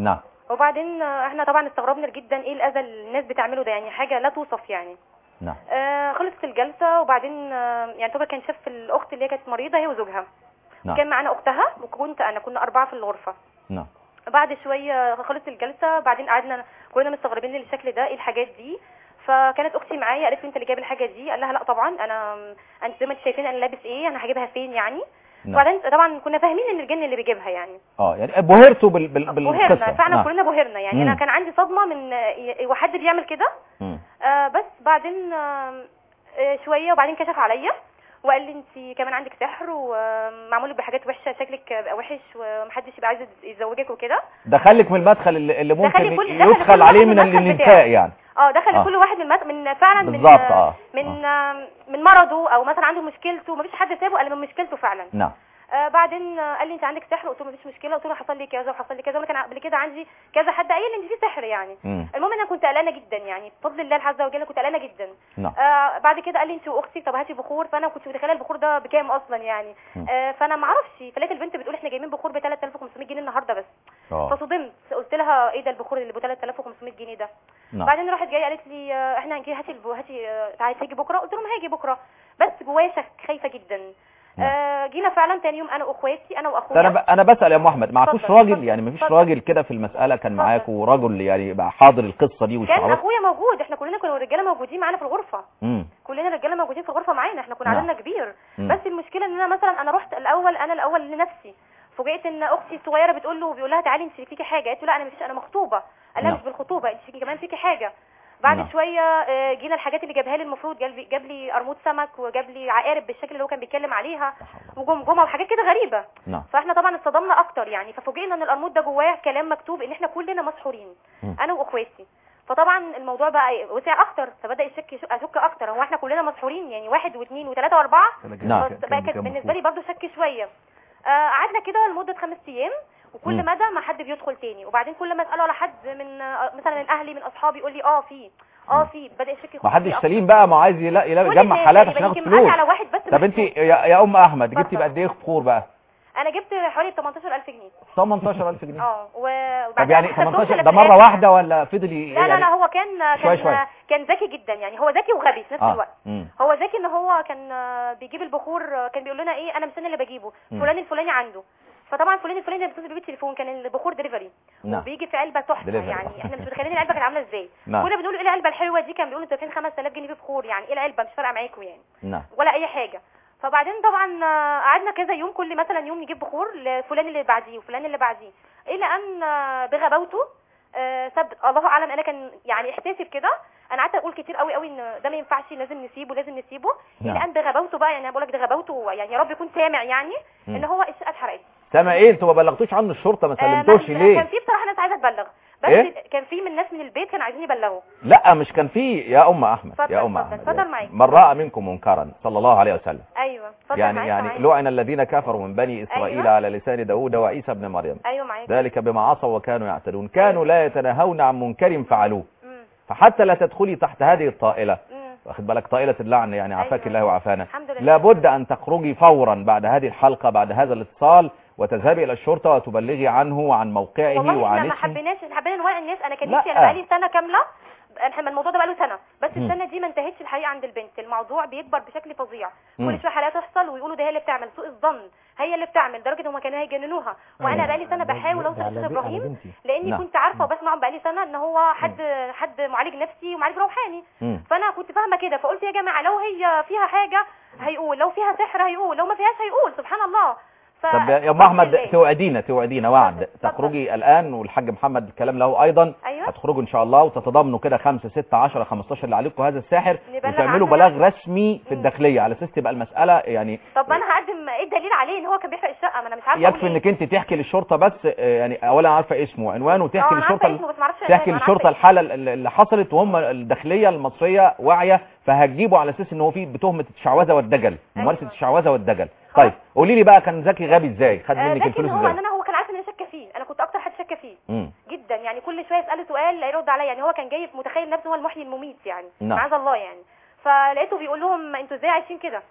S5: وبعدين آه، احنا طبعا استغربنا جدا ايه الاذى اللي الناس بتعمله ده يعني حاجه لا توصف يعني
S2: نعم
S5: آه خلصت الجلسه وبعدين آه يعني طبعا كان شاف الاخت اللي هي كانت مريضه هي وزوجها
S2: نعم
S5: كان معانا اختها وكنت انا كنا اربعه في الغرفه
S2: نعم
S5: بعد شويه خلصت الجلسه بعدين قعدنا كلنا مستغربين ليه الشكل ده ايه الحاجات دي فكانت اختي معايا قالت لي انت اللي جايب الحاجه دي قال لها لا طبعا انا انت زي ما انتوا شايفين انا لابس ايه انا هجيبها فين يعني
S2: نعم
S5: وبعدين طبعا كنا فاهمين ان الجن اللي بيجيبها يعني
S2: اه يعني بهرتوا بال... بال...
S5: بهرنا
S2: بالقصه
S5: فعلا
S2: نعم.
S5: كلنا بهرنا يعني
S2: مم.
S5: انا كان عندي صدمه من آه، وحد بيعمل كده
S2: مم.
S5: آه بس بعدين آه آه، شويه وبعدين كشف عليا وقال لي انت كمان عندك سحر ومعمول لك بحاجات وحشه شكلك بقى وحش ومحدش يبقى عايز يتزوجك وكده
S2: دخلك من المدخل اللي, اللي ممكن
S5: دخل كل- دخل
S2: يدخل
S5: كل
S2: عليه
S5: واحد
S2: من
S5: من المدخل
S2: الانتهاء
S5: بتاعه.
S2: يعني
S5: اه دخل
S2: آه.
S5: كل واحد من مد- من فعلا من
S2: بالظبط، آه.
S5: من آه، من مرضه او مثلا عنده مشكلته مفيش حد سابه الا من مشكلته فعلا
S2: نعم
S5: آه بعدين آه قال لي انت عندك سحر قلت له مفيش مشكله قلت له حصل لي كذا وحصل لي كذا وانا كان قبل كده عندي كذا حد قايل لي ان في سحر يعني
S2: مم.
S5: المهم انا كنت قلقانه جدا يعني بفضل الله عز وجل كنت قلقانه جدا
S2: نعم
S5: آه بعد كده قال لي انت واختي طب هاتي بخور فانا كنت متخيله البخور ده بكام اصلا يعني
S2: مم.
S5: آه فانا ما اعرفش فلقيت البنت بتقول احنا جايبين بخور ب 3500 جنيه النهارده بس
S2: اه
S5: فصدمت قلت لها ايه ده البخور اللي ب 3500 جنيه ده
S2: نعم
S5: بعدين راحت جايه قالت لي آه، احنا هنجي هاتي الب- هاتي آه، تعالي تيجي بكره قلت لهم هاجي بكره بس جوايا شك خايفه جدا
S2: نعم.
S5: آه جينا فعلا تاني يوم انا واخواتي انا
S2: انا
S5: واخويا
S2: ب... انا بسال يا ام احمد معكوش
S5: اتفضل،
S2: راجل
S5: اتفضل،
S2: يعني مفيش
S5: اتفضل.
S2: راجل كده في المساله كان
S5: اتفضل.
S2: معاك ورجل يعني بقى حاضر القصه دي
S5: كان
S2: والشعارات
S5: اخويا موجود احنا كلنا كنا الرجاله موجودين معانا في الغرفه
S2: امم
S5: كلنا الرجاله موجودين في الغرفه معانا احنا كنا
S2: نعم.
S5: عددنا كبير
S2: مم.
S5: بس المشكله ان انا مثلا انا رحت الاول انا الاول لنفسي فوجئت ان اختي الصغيره بتقول له بيقول لها تعالي انت فيكي حاجه قالت له لا انا مفيش انا مخطوبه قال لها
S2: نعم.
S5: مش بالخطوبه انت فيكي كمان فيكي حاجه بعد
S2: نعم.
S5: شويه آه، جينا الحاجات اللي جابها لي المفروض جاب لي جاب لي قرموط سمك وجاب لي عقارب بالشكل اللي هو كان بيتكلم عليها وجمجمه وحاجات كده غريبه
S2: نعم
S5: فاحنا طبعا اتصدمنا اكتر يعني ففوجئنا ان القرموط ده جواه كلام مكتوب ان احنا كلنا مسحورين
S2: مم.
S5: انا واخواتي فطبعا الموضوع بقى وسع اكتر فبدا يشك يشك- اشك اكتر هو احنا كلنا مسحورين يعني واحد واثنين وثلاثه واربعه
S2: نعم.
S5: بقى كانت بالنسبه لي برضو شك شويه آه، قعدنا كده لمده خمس ايام وكل
S2: مم.
S5: مدى ما حد بيدخل تاني وبعدين كل ما اساله على حد من آه، مثلا من اهلي من اصحابي يقول لي اه في اه في بدا يشك يخش
S2: ما حدش
S5: فيه
S2: سليم بقى ما عايز يلا- يلا-
S5: كل
S2: يجمع
S5: الناس
S2: حالات
S5: تقريباً
S2: عشان ياخد
S5: يمكن معدي
S2: فلوس
S5: على واحد بس
S2: طب انت
S5: مشكوك.
S2: يا, يا ام احمد جبتي
S5: اتفضل.
S2: بقد ايه بخور بقى
S5: انا جبت حوالي 18000 جنيه
S2: 18000 جنيه
S5: اه و-
S2: طب
S5: وبعدين
S2: يعني
S5: ما حسبتهمش
S2: 18
S5: إلا
S2: ده
S5: في
S2: مره
S5: الآخر.
S2: واحده ولا فضل ي-
S5: لا لا
S2: يعني
S5: لا هو كان
S2: شوية
S5: كان
S2: شوية.
S5: كان ذكي جدا يعني هو ذكي وغبي في نفس
S2: اه
S5: الوقت
S2: مم.
S5: هو ذكي ان هو كان آه، بيجيب البخور آه، كان بيقول لنا ايه انا مش انا اللي بجيبه
S2: مم.
S5: فلان الفلاني عنده فطبعا فلان الفلاني ده بيتصل بيه بالتليفون كان البخور دليفري
S2: نعم
S5: وبيجي في علبه تحفه
S2: Delivery.
S5: يعني احنا مش متخيلين العلبه كانت عامله ازاي
S2: نعم.
S5: كنا بنقول ايه العلبه الحلوه دي كان بيقولوا انتوا فين 5000 جنيه في بخور يعني ايه العلبه مش فارقه معاكم يعني
S2: نعم
S5: ولا اي حاجه فبعدين طبعا آه، قعدنا كذا يوم كل مثلا يوم نجيب بخور لفلان اللي بعديه وفلان اللي بعديه الى ان آه، بغباوته آه، سب الله اعلم انا كان يعني احساسي بكده انا قعدت اقول كتير قوي قوي ان ده ما ينفعش لازم نسيبه لازم نسيبه
S2: نعم.
S5: الى ان بغباوته بقى يعني انا بقول لك ده غباوته يعني يا رب يكون سامع يعني
S2: مم.
S5: ان هو الشقه اتحرقت
S2: سامع ايه انتوا ما بلغتوش عنه الشرطه ما
S5: آه،
S2: سلمتوش
S5: ما-
S2: ليه
S5: كان في بصراحه ناس عايزه تبلغ بس
S2: إيه؟
S5: كان في من ناس من البيت كانوا عايزين يبلغوا
S2: لا مش كان في يا ام احمد
S5: اتفضل،
S2: يا ام
S5: اتفضل،
S2: احمد
S5: اتفضل معاك.
S2: من راى منكم منكرا صلى الله عليه وسلم
S5: ايوه اتفضل
S2: يعني
S5: معاك،
S2: يعني
S5: معاك.
S2: لعن الذين كفروا من بني اسرائيل
S5: أيوة.
S2: على لسان داوود وعيسى ابن مريم
S5: ايوه معاك
S2: ذلك بما عصوا وكانوا يعتدون كانوا لا يتناهون عن منكر فعلوه
S5: مم،
S2: فحتى لا تدخلي تحت هذه الطائله
S5: مم.
S2: واخد بالك طائله اللعن يعني عافاك
S5: أيوة.
S2: الله وعافانا
S5: الحمد لله
S2: لابد ان تخرجي فورا بعد هذه الحلقه بعد هذا الاتصال وتذهبي الى الشرطه وتبلغي عنه وعن موقعه
S5: والله احنا
S2: وعن
S5: ما
S2: اسمه
S5: حبيناش احنا حبينا نوعي الناس انا كان
S2: لا.
S5: نفسي انا بقالي سنه كامله احنا الموضوع ده بقاله سنه بس
S2: مم.
S5: السنه دي ما انتهتش الحقيقه عند البنت الموضوع بيكبر بشكل فظيع
S2: مم.
S5: كل شويه حالات تحصل ويقولوا ده هي اللي بتعمل سوء الظن هي اللي بتعمل لدرجه هم كانوا هيجننوها وانا بقالي سنه بحاول اوصل للشيخ ابراهيم لاني
S2: نعم.
S5: كنت عارفه وبسمع بقالي سنه ان هو حد حد معالج نفسي ومعالج روحاني
S2: مم.
S5: فانا كنت فاهمه كده فقلت يا جماعه لو هي فيها حاجه هيقول لو فيها سحر هيقول لو ما فيهاش هيقول سبحان الله ف...
S2: طب يا ام
S5: بفضل
S2: احمد
S5: الله.
S2: توعدينا توعدينا وعد
S5: اتفضل، اتفضل.
S2: تخرجي الان والحاج محمد الكلام له ايضا
S5: ايوه
S2: هتخرجوا ان شاء الله وتتضامنوا كده 5 6 10 15 اللي عليكم هذا الساحر
S5: نبلغ
S2: وتعملوا
S5: عنه
S2: بلاغ رسمي في
S5: مم.
S2: الداخليه على اساس تبقى المساله يعني
S5: طب ما انا هقدم ايه الدليل عليه ان هو كان بيحرق الشقه ما انا مش عارفه
S2: يكفي
S5: أقول إيه.
S2: انك انت تحكي للشرطه بس آه، يعني اولا عارفه اسمه وعنوانه
S5: اه
S2: وتحكي
S5: انا عارفه
S2: للشرطه
S5: اسمه بس ما اعرفش
S2: تحكي
S5: أنا
S2: للشرطه
S5: عارفة
S2: الحاله اللي اللي حصلت وهم الداخليه المصريه واعيه فهتجيبوا على اساس ان هو في بتهمه الشعوذه والدجل ممارسه
S5: أيوة.
S2: الشعوذه والدجل طيب قولي لي بقى كان زكي غبي ازاي خد
S5: آه،
S2: منك
S5: لكن
S2: الفلوس
S5: هو ان
S2: ازاي
S5: انا هو كان عارف ان انا شاكه فيه انا كنت اكتر حد شاكه فيه
S2: امم
S5: جدا يعني كل شويه اساله سؤال لا يرد عليا يعني هو كان جاي متخيل نفسه هو المحيي المميت يعني
S2: نعم.
S5: معاذ الله يعني فلقيته بيقول لهم انتوا ازاي عايشين كده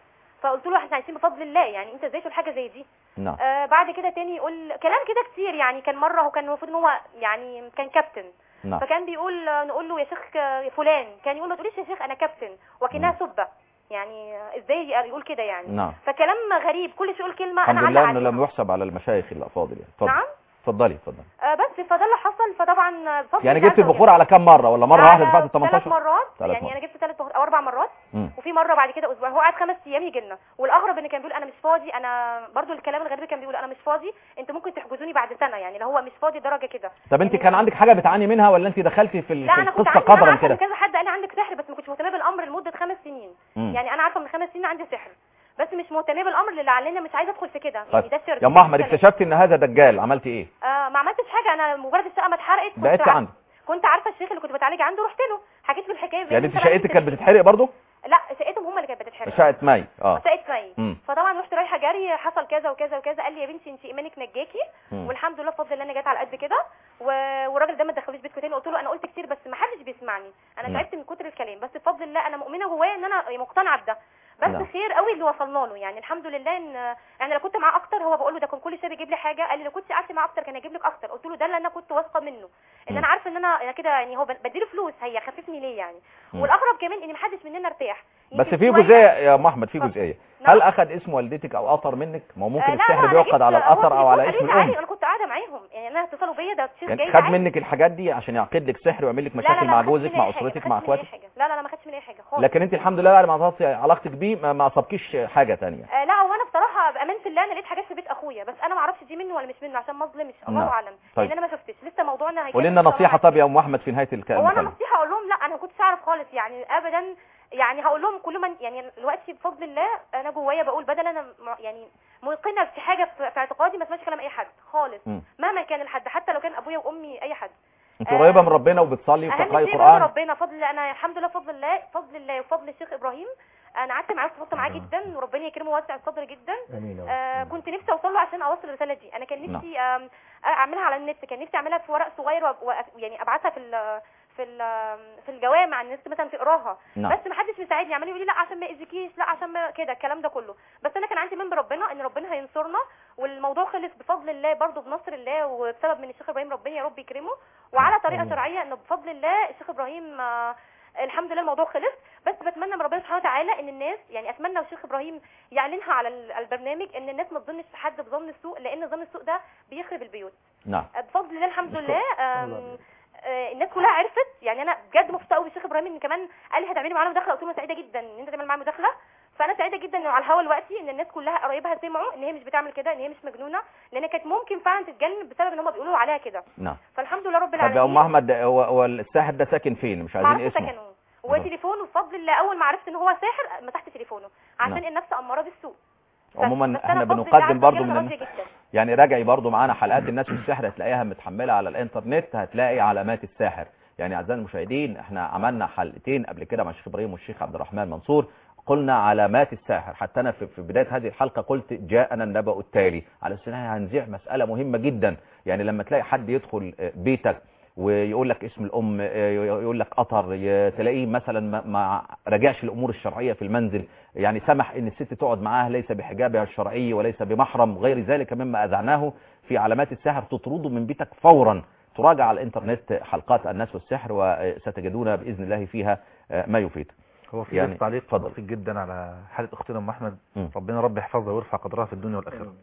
S5: فقلت له احنا عايشين بفضل الله يعني انت ازاي تقول حاجه زي دي
S2: نعم
S5: آه بعد كده تاني يقول كلام كده كتير يعني كان مره هو كان المفروض ان هو يعني كان كابتن
S2: نعم
S5: فكان بيقول آه، نقول له يا شيخ آه، يا فلان كان يقول ما تقوليش يا شيخ انا كابتن وكانها سبه يعني آه، ازاي يقول كده يعني
S2: نعم
S5: فكلام غريب كل شيء يقول كلمه
S2: الحمد
S5: انا
S2: لله
S5: علق
S2: انه
S5: عليها
S2: لم يحسب على المشايخ الافاضل يعني اتفضل
S5: نعم
S2: اتفضلي اتفضلي
S5: آه بس فده اللي حصل فطبعا آه، بفضل
S2: يعني
S5: الله
S2: جبت
S5: عز
S2: البخور
S5: وجل.
S2: على كم مره ولا مره واحده دفعت ال
S5: ثلاث
S2: 18
S5: مرات
S2: ثلاث
S5: يعني
S2: مرات.
S5: انا جبت ثلاث او اربع مرات
S2: مم.
S5: وفي مره بعد كده اسبوع هو قعد خمس ايام يجي لنا والاغرب ان كان بيقول انا مش فاضي انا برضو الكلام الغريب كان بيقول انا مش فاضي انتوا ممكن تحجزوني بعد سنه يعني لو هو مش فاضي درجه كده
S2: طب انت
S5: يعني
S2: كان عندك حاجه بتعاني منها ولا انت دخلتي في ال-
S5: لا
S2: في
S5: انا كنت
S2: القصه
S5: عندي انا
S2: قدرا
S5: عارفه
S2: كده
S5: ان كذا حد قال لي عندك سحر بس ما كنتش مهتمه بالامر لمده خمس سنين
S2: مم.
S5: يعني انا عارفه من خمس سنين عندي سحر بس مش مهتمه بالامر اللي علينا مش عايزه ادخل في كده
S2: طيب
S5: يعني ده شرك
S2: يا ام احمد اكتشفت ان هذا دجال عملتي ايه
S5: آه ما عملتش حاجه انا مجرد الشقه ما اتحرقت كنت
S2: بقيتي
S5: عارفة-
S2: عندك
S5: كنت عارفه الشيخ اللي كنت بتعالج عنده رحت له حكيت له الحكايه
S2: يعني انت
S5: بنت رايحة
S2: شقتك كانت
S5: تشتري.
S2: بتتحرق برضو
S5: لا شقتهم هم اللي كانت بتتحرق
S2: شقه مي اه
S5: شقه مي
S2: مم.
S5: فطبعا رحت رايحه جري حصل كذا وكذا وكذا قال لي يا بنتي انت ايمانك نجاكي
S2: مم.
S5: والحمد لله بفضل الله انا جت على قد كده و... والراجل ده ما دخلوش بيتكم تاني قلت له انا قلت كتير بس ما حدش بيسمعني انا
S2: نعم.
S5: تعبت من كتر الكلام بس بفضل الله انا مؤمنه جوايا ان انا مقتنعه بده بس
S2: نعم.
S5: خير قوي اللي وصلنا له يعني الحمد لله ان يعني لو كنت معاه اكتر هو بقول له ده كان كل شويه بيجيب لي حاجه قال لي لو كنت قعدت معاه اكتر كان هيجيب لك اكتر قلت له ده اللي انا كنت واثقه منه ان
S2: مم.
S5: انا عارفه ان انا انا كده يعني هو بديله فلوس هيخففني ليه يعني
S2: مم.
S5: والاغرب كمان ان محدش مننا ارتاح
S2: بس
S5: يمكن
S2: في
S5: شوية-
S2: جزئيه يا ام احمد في
S5: اتفضل.
S2: جزئيه
S5: نعم.
S2: هل اخذ اسم والدتك او قطر منك ما هو ممكن
S5: آه، لا،
S2: السحر
S5: لا، أنا
S2: بيعقد
S5: جبت-
S2: على
S5: هو
S2: القطر او على
S5: التليفون
S2: اسم
S5: قال لي
S2: الام
S5: انا كنت قاعده معاهم يعني انا اتصلوا بيا ده الشيخ
S2: يعني
S5: جاي
S2: خد
S5: معايا.
S2: منك الحاجات دي عشان يعقد لك سحر ويعمل لك
S5: لا، لا،
S2: مشاكل
S5: لا،
S2: مع
S5: ما خدش
S2: جوزك
S5: مني
S2: مع
S5: أي حاجة،
S2: اسرتك
S5: ما
S2: مع
S5: خدش مني أي
S2: اخواتك
S5: حاجة. لا لا لا ما خدش مني اي حاجه خالص
S2: لكن انت الحمد لله بعد ما عطلتي علاقتك بيه ما ما اصابكيش حاجه تانية
S5: آه لا هو انا بصراحه بامانه الله انا لقيت حاجات في بيت اخويا بس انا ما اعرفش دي منه ولا مش منه عشان ما اظلمش الله
S2: نعم.
S5: اعلم
S2: طيب.
S5: لان انا ما شفتش لسه موضوعنا هيكمل
S2: قولي لنا
S5: إن شاء الله
S2: نصيحه
S5: معاك.
S2: طب يا ام احمد في نهايه الك-
S5: هو انا
S2: المكالمه
S5: نصيحه اقول لهم لا انا ما كنتش اعرف خالص يعني ابدا يعني هقول لهم كل من يعني دلوقتي بفضل الله انا جوايا بقول بدل انا م- يعني موقنه في حاجه في في اعتقادي ما اسمعش كلام اي حد خالص
S2: مم.
S5: مهما كان الحد حتى لو كان ابويا وامي اي حد
S2: انت
S5: آه،
S2: قريبه من ربنا وبتصلي
S5: اهم
S2: وبتقراي
S5: شيء
S2: قران
S5: فضل ربنا فضل الله انا الحمد لله فضل الله فضل الله وفضل الشيخ ابراهيم انا قعدت معاه وفضلت معاه جدا وربنا يكرمه ويوسع الصدر جدا
S4: امين يا رب.
S5: آه كنت نفسي اوصل له عشان اوصل الرساله دي انا كان نفسي آم، اعملها على النت كان نفسي اعملها في ورق صغير وأب- وأ- يعني ابعتها في ال في ال في الجوامع الناس مثلا تقراها
S2: نعم.
S5: بس ما حدش مساعدني عمال يقول لي لا عشان ما يأذيكيش لا عشان ما كده الكلام ده كله بس انا كان عندي من بربنا ان ربنا هينصرنا والموضوع خلص بفضل الله برضه بنصر الله وبسبب من الشيخ ابراهيم ربنا يا رب يكرمه وعلى طريقه شرعيه انه بفضل الله الشيخ ابراهيم آه، الحمد لله الموضوع خلص بس بتمنى من ربنا سبحانه وتعالى ان الناس يعني اتمنى الشيخ ابراهيم يعلنها على ال- البرنامج ان الناس ما تظنش في حد بظن السوء لان ظن السوء ده بيخرب البيوت
S2: نعم
S5: بفضل الله الحمد
S4: مشكور.
S5: لله آم، آه، الناس كلها عرفت يعني انا بجد مبسوطه قوي بالشيخ ابراهيم ان كمان قال لي هتعملي معانا مداخله قلت له سعيده جدا ان انت تعمل معايا مداخله فانا سعيده جدا انه على الهوا دلوقتي ان الناس كلها قرايبها سمعوا ان هي مش بتعمل كده ان هي مش مجنونه لان كانت ممكن فعلا تتجنن بسبب ان هم بيقولوا عليها كده
S2: نعم
S5: فالحمد لله رب
S2: طب يا
S5: العالمين
S2: ام احمد هو هو الساحر ده ساكن فين مش عايزين
S5: معرفش
S2: اسمه
S5: سكنه وتليفونه بفضل الله اول ما عرفت ان هو ساحر مسحت تليفونه عشان
S2: نعم.
S5: النفس اماره بالسوء
S2: عموما
S5: بس أنا
S2: احنا
S5: بفضل الله
S2: بنقدم
S5: عز
S2: برضو
S5: وجل
S2: من
S5: راضية جدا
S2: يعني راجعي برضو معانا حلقات الناس والسحر هتلاقيها متحملة على الانترنت هتلاقي علامات الساحر يعني اعزائي المشاهدين احنا عملنا حلقتين قبل كده مع الشيخ ابراهيم والشيخ عبد الرحمن منصور قلنا علامات الساحر حتى انا في في بدايه هذه الحلقه قلت جاءنا النبأ التالي على اساس انها هنذيع مساله مهمه جدا يعني لما تلاقي حد يدخل آه، بيتك ويقول لك اسم الام آه، يقول لك قطر ي- تلاقيه مثلا ما- ما راجعش الامور الشرعيه في المنزل يعني سمح ان الست تقعد معاه ليس بحجابها الشرعي وليس بمحرم غير ذلك مما اذعناه في علامات السحر تطرده من بيتك فورا تراجع على الانترنت حلقات الناس والسحر وستجدون باذن الله فيها آه، ما يفيد
S3: هو في
S2: يعني
S3: يعني تعليق
S2: اتفضل.
S3: بسيط جدا على حاله اختنا ام احمد
S2: مم.
S3: ربنا رب يحفظها ويرفع قدرها في الدنيا والاخره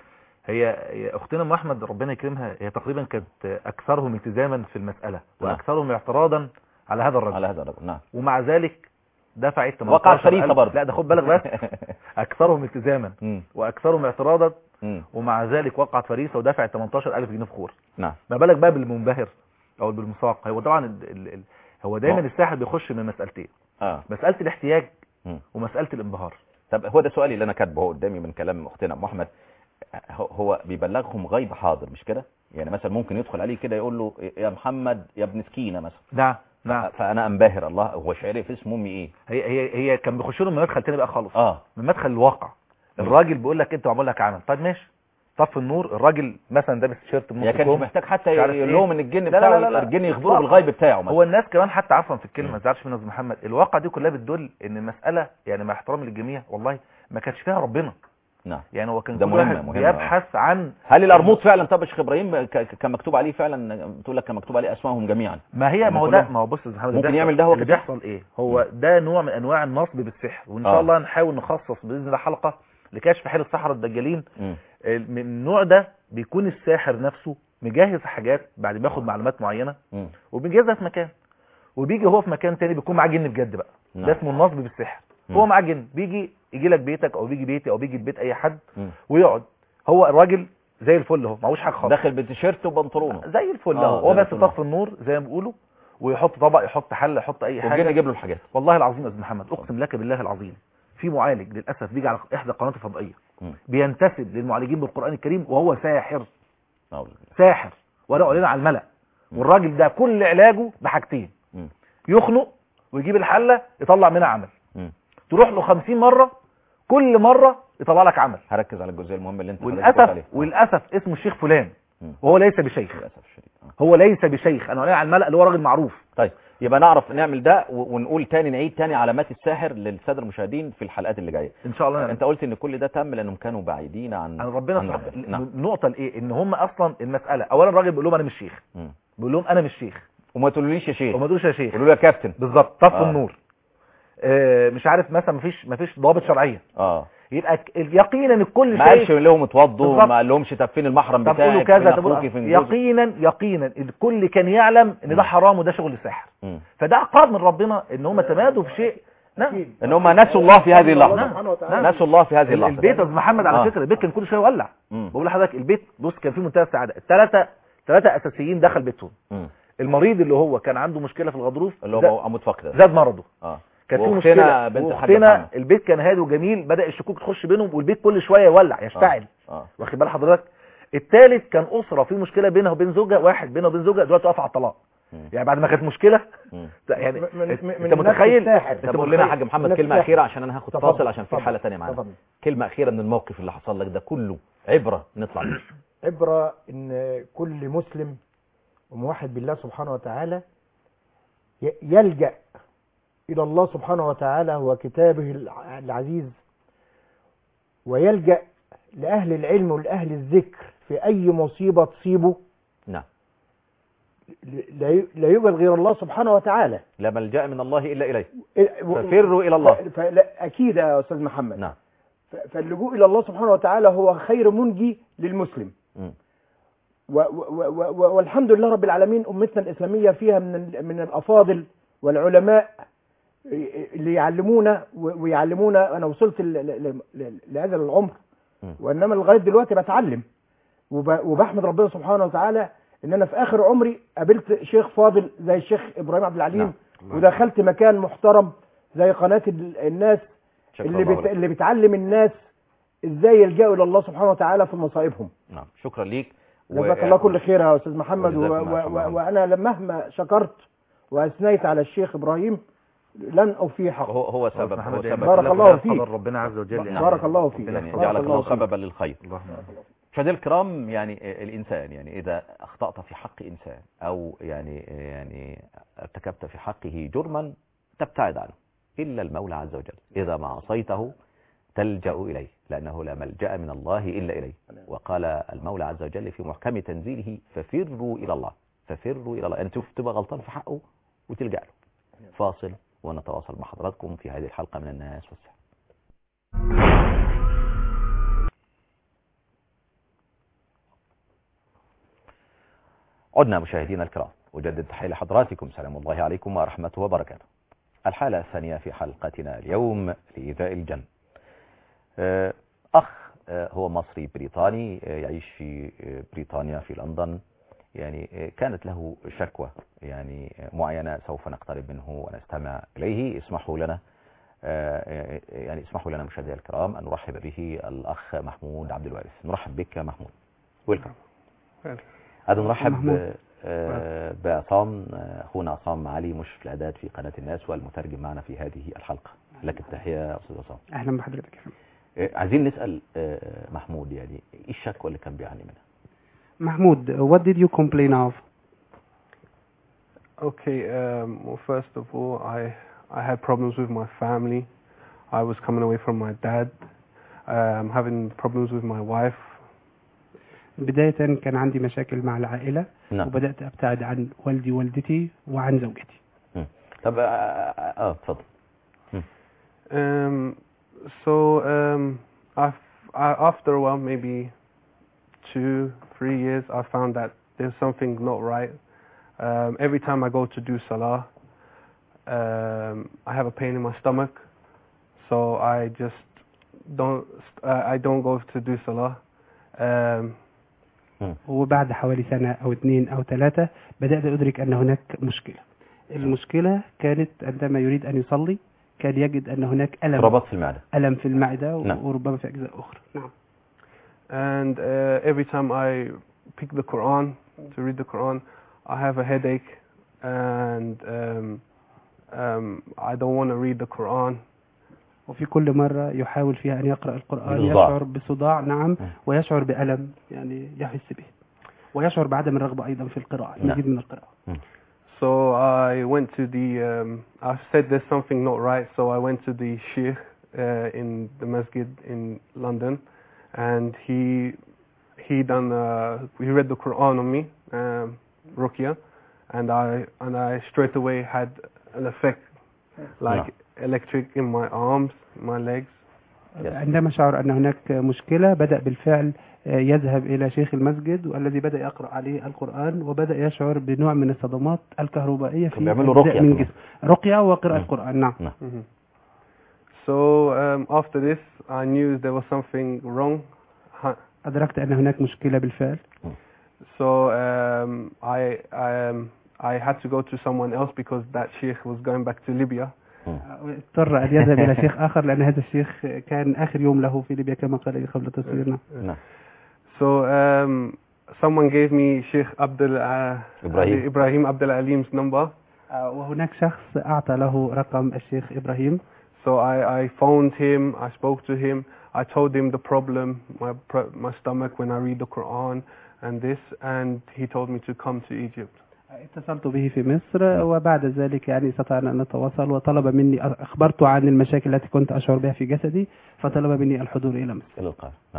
S3: هي هي اختنا ام احمد ربنا يكرمها هي تقريبا كانت اكثرهم التزاما في المساله
S2: نعم.
S3: واكثرهم اعتراضا على هذا الرجل
S2: على هذا الرجل نعم
S3: ومع ذلك دفعت 18
S2: وقعت فريسة برضه.
S3: لا ده خد بالك بس اكثرهم التزاما
S2: مم.
S3: واكثرهم اعتراضا
S2: مم.
S3: ومع ذلك وقعت فريسه ودفعت 18000 جنيه فخور
S2: نعم
S3: ما بالك بقى بالمنبهر او بالمساق هو طبعا ال ال ال هو دايما
S2: آه.
S3: الساحر بيخش من مسالتين
S2: اه
S3: مساله الاحتياج
S2: مم.
S3: ومساله الانبهار
S2: طب هو ده سؤالي اللي انا كاتبه هو قدامي من كلام اختنا ام احمد هو- هو بيبلغهم غيب حاضر مش كده يعني مثلا ممكن يدخل عليه كده يقول له يا محمد يا ابن سكينه مثلا
S3: نعم نعم
S2: فانا انبهر الله هو عرف اسم امي ايه
S3: هي هي هي كان بيخش لهم من مدخل تاني بقى خالص
S2: اه
S3: من مدخل الواقع الراجل بيقول لك انت معمول لك عمل طيب ماشي طفي النور الراجل مثلا لابس تيشيرت
S2: هي كانش
S3: كوم.
S2: محتاج حتى
S3: مش عارف
S2: يقول
S3: إيه.
S2: لهم ان الجن
S3: لا لا
S2: بتاعه
S3: لا لا.
S2: الجن يخبره
S3: إطلاقاً.
S2: بالغيب بتاعه مثلا
S3: هو الناس كمان حتى عفوا في الكلمه
S2: مم.
S3: ما تزعلش مني يا استاذ محمد الواقع دي كلها بتدل ان المساله يعني مع احترامي للجميع والله ما كانش فيها ربنا
S2: نعم
S3: يعني هو كان
S2: ده
S3: كل
S2: مهم-
S3: واحد
S2: مهم،
S3: بيبحث عن
S2: هل القرموط فعلا طب يا شيخ ابراهيم ك- ك- كان مكتوب عليه فعلا بتقول لك كان مكتوب عليه اسمائهم جميعا
S3: ما هي
S2: يعني
S3: ما هو ده
S2: كلهم-
S3: ما هو بص يا أستاذ محمد
S2: ممكن
S3: اللي
S2: يعمل ده هو
S3: اللي
S2: كده؟
S3: بيحصل ايه هو ده نوع من انواع النصب بالسحر وان شاء
S2: آه.
S3: الله نحاول نخصص باذن الله حلقه لكشف حيل السحرة الدجالين
S2: مم.
S3: من النوع ده بيكون الساحر نفسه مجهز حاجات بعد ما ياخد معلومات معينه
S2: مم.
S3: وبيجهزها في مكان وبيجي هو في مكان تاني بيكون معاه جن بجد بقى
S2: نعم.
S3: ده اسمه النصب بالسحر
S2: مم.
S3: هو معاه جن بيجي يجي لك بيتك او بيجي بيتي او بيجي بيت اي حد
S2: مم.
S3: ويقعد هو الراجل زي الفل اهو معهوش حاجه خالص
S2: داخل بتيشيرت وبنطلونه
S3: زي الفل
S2: آه،
S3: اهو هو
S2: زي
S3: بس
S2: الفل.
S3: طفي النور زي ما بيقولوا ويحط طبق يحط حله يحط اي
S2: والجن
S3: حاجه
S2: يجيب له الحاجات
S3: والله العظيم يا استاذ محمد اقسم لك بالله العظيم في معالج للاسف بيجي على احدى القنوات الفضائيه
S2: مم.
S3: بينتسب للمعالجين بالقران الكريم وهو ساحر
S2: أعوذ
S3: ساحر ورقه لنا على الملأ والراجل ده كل علاجه بحاجتين
S2: مم.
S3: يخنق ويجيب الحله يطلع منها عمل
S2: مم.
S3: تروح له 50 مره كل مره يطلع لك عمل
S2: هركز على الجزئيه المهمه اللي انت حضرتك قلت
S3: وللاسف
S2: عليها.
S3: وللاسف اسمه الشيخ فلان
S2: مم.
S3: وهو ليس بشيخ
S2: للاسف الشديد آه.
S3: هو ليس بشيخ انا على الملأ اللي هو راجل معروف
S2: طيب يبقى نعرف نعمل ده و- ونقول تاني نعيد تاني علامات الساحر للساده المشاهدين في الحلقات اللي جايه
S3: ان شاء الله
S2: انت قلت ان كل ده تم لانهم كانوا بعيدين عن
S3: عن ربنا
S2: عن
S3: سبحانه
S2: ربنا. نعم
S3: النقطه الايه ان هم اصلا المساله اولا الراجل بيقول لهم انا مش شيخ
S2: مم.
S3: بيقول لهم انا مش شيخ
S2: وما تقولوليش يا شيخ
S3: وما تقولوش يا شيخ
S2: قولوا له يا كابتن
S3: بالظبط طفوا
S2: آه.
S3: النور آه، مش عارف مثلا مفيش مفيش ضوابط شرعيه
S2: اه
S3: يبقى ك- يقينا الكل
S2: ما قالش
S3: شايف
S2: لهم اتوضوا
S3: بالظبط.
S2: ما قالهمش طب فين المحرم
S3: طب
S2: بتاعك
S3: قولوا كذا
S2: فين
S3: طب
S2: اخوكي فين
S3: قولوا-
S2: جوزك
S3: يقينا يقينا الكل كان يعلم ان ده حرام وده شغل السحر
S2: مم.
S3: فده عقاب من ربنا ان هم تمادوا في شيء نعم
S2: ان هم نسوا الله في هذه اللحظه
S3: نعم.
S4: سبحانه وتعالى.
S2: نسوا الله في هذه
S3: ال-
S2: اللحظه
S3: البيت يا استاذ محمد على
S2: آه.
S3: فكره البيت كان كل شويه يولع
S2: مم.
S3: بقول لحضرتك البيت بص كان فيه منتهى السعاده الثلاثه ثلاثه اساسيين دخل بيتهم
S2: مم.
S3: المريض اللي هو كان عنده مشكله في الغضروف
S2: اللي هو
S3: زاد-
S2: عمود فقر ده
S3: زاد مرضه
S2: اه
S3: كان في
S2: واختنا
S3: مشكله
S2: بنت الحاج
S3: واختنا
S2: محمد.
S3: البيت كان هادي وجميل بدا الشكوك تخش بينهم والبيت كل شويه يولع يشتعل
S2: اه
S3: واخد بال حضرتك الثالث كان اسره في مشكله بينها وبين زوجها واحد بينها وبين زوجها دلوقتي واقف على الطلاق
S2: مم.
S3: يعني بعد ما كانت مشكله
S2: مم.
S3: يعني
S4: من- من-
S3: انت
S4: من
S3: انت
S4: نفس
S3: متخيل
S4: الساحر.
S3: انت
S2: طب قول لنا يا
S3: متخيل
S2: حاج محمد
S4: نفس
S2: كلمه
S4: الساحر.
S2: اخيره عشان انا هاخد
S4: تفضل،
S2: فاصل عشان في
S4: تفضل،
S2: حاله ثانيه معانا
S4: تفضل.
S2: كلمه اخيره من الموقف اللي حصل لك ده كله عبره نطلع منه
S4: عبرة ان كل مسلم وموحد بالله سبحانه وتعالى ي- يلجأ الى الله سبحانه وتعالى وكتابه الع- العزيز ويلجأ لأهل العلم ولأهل الذكر في أي مصيبة تصيبه
S2: نعم
S4: ل- لا ي- لا يوجد غير الله سبحانه وتعالى
S2: لا ملجا من الله الا اليه
S4: ال- و-
S2: ففروا الى الله
S4: ف- فلا- أكيد يا أستاذ محمد
S2: نعم
S4: ف- فاللجوء إلى الله سبحانه وتعالى هو خير منجي للمسلم
S2: مم.
S4: و و و و والحمد لله رب العالمين أمتنا الإسلامية فيها من ال- من الأفاضل والعلماء اللي يعلمونا و- ويعلمونا أنا وصلت ل- ل- ل- لهذا العمر
S2: م.
S4: وإنما لغاية دلوقتي بتعلم وب- وبحمد ربنا سبحانه وتعالى إن أنا في آخر عمري قابلت شيخ فاضل زي الشيخ إبراهيم عبد العليم
S2: نعم.
S4: ودخلت مكان محترم زي قناة ال- الناس
S2: شكرا
S4: اللي
S2: الله
S4: بت...
S2: لك.
S4: اللي بتعلم الناس ازاي يلجأوا الى الله سبحانه وتعالى في مصائبهم
S2: نعم شكرا ليك
S4: جزاك الله كل خير يا استاذ محمد و...
S2: وجزاكم الله
S4: و...
S2: خير.
S4: و... وانا مهما شكرت واثنيت على الشيخ ابراهيم لن اوفي حقه
S2: هو هو سبب هو
S3: محمد
S2: سبب
S4: بارك
S3: لك
S4: الله
S3: وده
S4: فيك.
S3: قدر ربنا عز وجل يعني.
S4: بارك الله فيك.
S3: ربنا
S2: يعني
S3: يحفظك.
S2: جعلك
S4: الله
S2: الله
S4: فيك.
S2: سببا للخير
S3: اللهم
S2: مشاهدينا الكرام يعني الانسان يعني اذا اخطات في حق انسان او يعني يعني ارتكبت في حقه جرما تبتعد عنه الا المولى عز وجل اذا ما عصيته تلجا اليه لانه لا ملجا من الله الا اليه وقال المولى عز وجل في محكم تنزيله ففروا الى الله ففروا الى الله يعني تشوف تبقى غلطان في حقه وتلجا له فاصل ونتواصل مع حضراتكم في هذه الحلقه من الناس والسحر عدنا مشاهدينا الكرام أجدد تحية لحضراتكم سلام الله عليكم ورحمته وبركاته الحالة الثانية في حلقتنا اليوم لإيذاء الجن آه، أخ آه، هو مصري بريطاني آه، يعيش في آه، بريطانيا في لندن يعني آه، كانت له شكوى يعني آه، معينة سوف نقترب منه ونستمع إليه اسمحوا لنا آه، يعني اسمحوا لنا مشاهدينا الكرام أن نرحب به الأخ محمود عبد الوارث نرحب بك يا محمود ويلكم هذا نرحب
S6: محمود.
S2: آه، بعصام آه، اخونا عصام علي مشرف الاعداد في قناه الناس والمترجم معنا في هذه الحلقه لك التحيه يا استاذ عصام
S6: اهلا بحضرتك يا فندم.
S2: آه، عايزين نسال آه، محمود يعني ايه الشكوى اللي كان بيعاني منها
S6: Mahmoud, uh, what did you complain of?
S7: Okay, um, well, first of all, I I had problems with my family. I was coming away from my dad I'm having problems with my wife.
S6: بداية كان عندي مشاكل مع العائلة
S2: نعم
S6: وبدأت أبتعد عن والدي والدتي وعن زوجتي
S2: طب اه آه، اتفضل
S7: Um, so um, I've, I, after a while, maybe two, three years, I found that there's something not right. Um, every time I go to do salah, um, I have a pain in my stomach, so I just don't. Uh, I don't go to do salah. Um,
S6: وبعد حوالي سنة أو اثنين أو ثلاثة بدأت أدرك أن هناك مشكلة المشكلة كانت عندما يريد أن يصلي كان يجد أن هناك ألم
S2: ربط في المعدة
S6: ألم في المعدة
S2: نعم.
S6: وربما في أجزاء أخرى نعم
S7: and uh, every time I pick the Quran to read the Quran, I have a headache, and um, um, I don't want to read the Quran.
S6: وفي كل مرة يحاول فيها أن يقرأ القرآن
S2: بصداع.
S6: يشعر بصداع نعم ويشعر بألم يعني يحس به ويشعر بعدم الرغبة أيضا في القراءة
S2: نعم.
S6: المزيد من القراءة
S7: So I went to the. Um, I said there's something not right, so I went to the sheikh uh, in the masjid in London, and he he done uh, he read the Quran on me, um, ruqya, and I and I straight away had an effect like electric in my arms, my legs.
S6: عندما شعر أن هناك مشكلة بدأ بالفعل آه، يذهب إلى شيخ المسجد والذي بدأ يقرأ عليه القرآن وبدأ يشعر بنوع من الصدمات الكهربائية في
S2: بيعملوا
S6: أجزاء
S2: رقية
S6: من
S2: كمان.
S6: جسمه رقية وقراءة
S2: مم.
S6: القرآن نعم
S7: hmm So um, after this, I knew there was something wrong. Ha-
S6: أدركت أن هناك مشكلة بالفعل
S7: So um, I um, I had to go to someone else because that sheikh was going back to Libya.
S6: اضطر أن يذهب إلى شيخ آخر لأن هذا الشيخ كان آخر يوم له في ليبيا كما قال لي قبل تصويرنا
S2: نعم
S7: So um, someone gave me Sheikh Abdul uh,
S2: إبراهيم.
S7: Ibrahim Abdul Alim's number.
S6: آه، وهناك شخص أعطى له رقم الشيخ إبراهيم
S7: So I, I phoned him. I spoke to him. I told him the problem, my pro- my stomach when I read the Quran and this, and he told me to come to Egypt.
S6: اتصلت به في مصر وبعد ذلك يعني استطعنا أن نتواصل وطلب مني أخبرته عن المشاكل التي كنت أشعر بها في جسدي فطلب مني الحضور إلى مصر
S2: الى القاهره نعم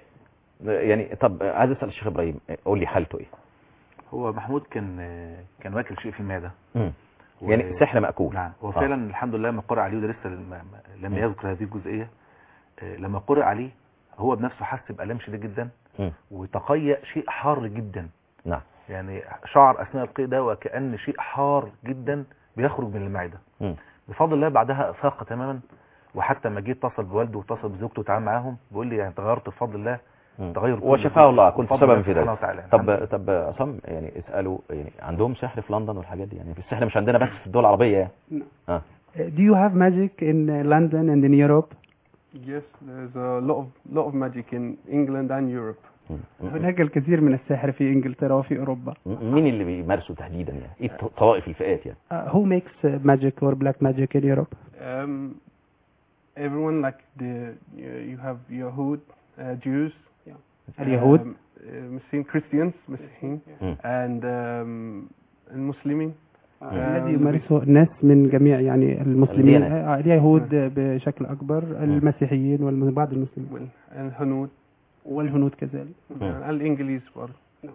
S2: يعني طب عايز اسال الشيخ ابراهيم قول لي حالته ايه
S3: هو محمود كان كان واكل شيء في المعده
S2: مم.
S3: و-
S2: يعني سحر مأكول
S3: نعم هو فعلا الحمد لله لما قرأ عليه وده لسه لم لم
S2: مم.
S3: يذكر هذه الجزئيه آه، لما قرأ عليه هو بنفسه حس بألم شديد جدا
S2: مم.
S3: وتقيأ شيء حار جدا
S2: نعم
S3: يعني شعر أثناء القيء ده وكأن شيء حار جدا بيخرج من المعدة
S2: مم.
S3: بفضل الله بعدها أفاق تماما وحتى ما جيت اتصل بوالده واتصل بزوجته وتعامل معاهم بيقول لي يعني تغيرت بفضل الله
S2: مم.
S3: تغير كل
S2: وشفاه الله كنت
S3: بفضل
S2: سببا
S3: الله
S2: في
S3: سبحانه
S2: ذلك
S3: وتعالى الحمد لله.
S2: طب طب عصام يعني اسالوا يعني عندهم سحر في لندن والحاجات دي يعني السحر مش عندنا بس في الدول العربيه يعني اه
S6: Do you have magic in uh, London and in Europe?
S7: Yes, there's a lot of lot of magic in England and Europe.
S2: مم.
S6: هناك الكثير من السحر في إنجلترا وفي أوروبا
S2: م- مين اللي بيمارسوا تحديدا يعني ايه الط- طوائف الفئات يعني
S6: Uh, who makes uh, magic or black magic in Europe?
S7: Um, everyone like the you you have Yahud, uh, Jews,
S6: اليهود
S7: um, uh, Muslim Christians, Muslim,
S2: مم.
S7: and um, and Muslimin.
S6: الذي يمارسه الناس من جميع يعني المسلمين
S2: الديانات.
S6: آه، اليهود بشكل أكبر المسيحيين وبعض المسلمين
S7: Well, and Hanud,
S6: والهنود كذلك
S7: uh, الإنجليز برضه.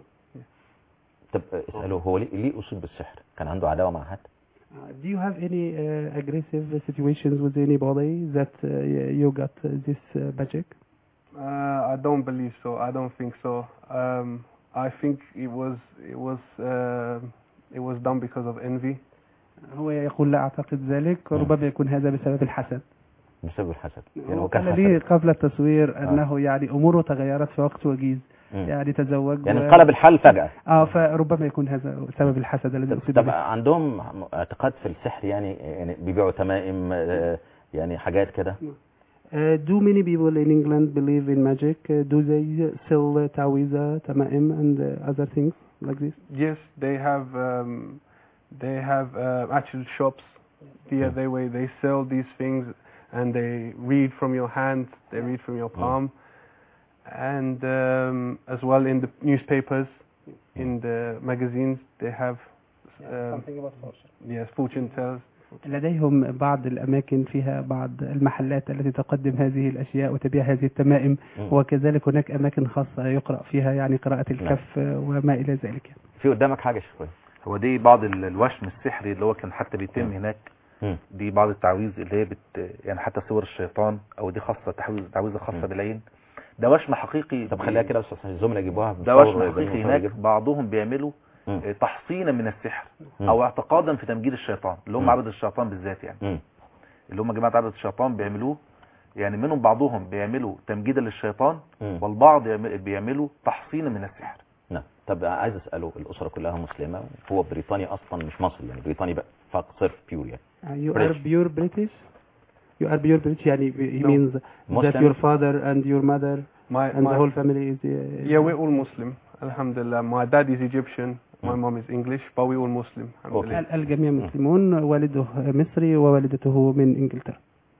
S2: طب اسالوا هو ليه, ليه اصيب بالسحر كان عنده عداوه مع حد
S6: Uh, do you have any uh, aggressive situations with anybody that uh, you got uh, this uh, magic?
S7: Uh, I don't believe so. I don't think so. Um, I think it was it was uh, it was done because of envy.
S6: هو يقول لا أعتقد ذلك وربما يكون هذا بسبب الحسد
S2: بسبب الحسد يعني هو
S6: هو
S2: كان
S6: قال لي
S2: حسد
S6: قبل التصوير أنه يعني أموره تغيرت في وقت وجيز
S2: مم.
S6: يعني تزوج
S2: يعني
S6: و-
S2: انقلب الحال فجاه
S6: اه فربما يكون هذا سبب الحسد الذي
S2: طب,
S6: أصيب
S2: طب
S6: به
S2: عندهم اعتقاد في السحر يعني يعني بيبيعوا تمائم آه، يعني حاجات كده
S6: Uh, do many people in England believe in magic? Uh, do they sell uh, tawiza, tamaim, and uh, other things like this?
S7: Yes, they have um, they have uh, actual shops. Yeah, they way they sell these things and they read from your hand. They read from your palm, and um, as well in the newspapers, in the magazines they have um,
S6: about fortune.
S7: yes fortune tellers.
S6: لديهم بعض الأماكن فيها بعض المحلات التي تقدم هذه الأشياء وتبيع هذه التمائم
S2: مم.
S6: وكذلك هناك أماكن خاصة يقرأ فيها يعني قراءة الكف وما إلى ذلك يعني.
S2: في قدامك حاجة يا شيخ إبراهيم؟
S3: هو دي بعض ال- الوشم السحري اللي هو كان حتى بيتم
S2: مم.
S3: هناك
S2: مم.
S3: دي بعض التعويذ اللي هي بت يعني حتى صور الشيطان او دي خاصه تعويذ تعويذه خاصه
S2: مم.
S3: بالعين ده وشم حقيقي
S2: طب خليها كده بس عشان الزملاء يجيبوها
S3: ده
S2: بصور
S3: وشم
S2: زي ما
S3: حقيقي
S2: هم
S3: هناك
S2: يجيبوا.
S3: بعضهم بيعملوا
S2: مم.
S3: آه، تحصينا من السحر
S2: مم.
S3: او اعتقادا في تمجيد الشيطان اللي هم
S2: مم.
S3: عبد الشيطان بالذات يعني
S2: مم.
S3: اللي هم جماعه عبد الشيطان بيعملوه يعني منهم بعضهم بيعملوا تمجيدا للشيطان
S2: مم.
S3: والبعض يعمل- بيعملوا تحصينا من السحر
S2: نعم طب عايز اساله الاسره كلها مسلمه هو بريطاني اصلا مش مصري يعني بريطاني بقى فقط صرف بيور يعني
S6: You are
S2: British.
S6: pure British? You are pure British يعني he
S7: No.
S6: means that
S2: Muslim.
S6: your father and your mother
S7: My,
S6: and the
S7: my
S6: whole family is uh,
S7: yeah, we're all Muslim. Alhamdulillah. My dad is Egyptian. My
S2: Mm.
S7: mom is English, but we're all Muslim. Alhamdulillah.
S6: ال- الجميع مسلمون والده مصري ووالدته من انجلترا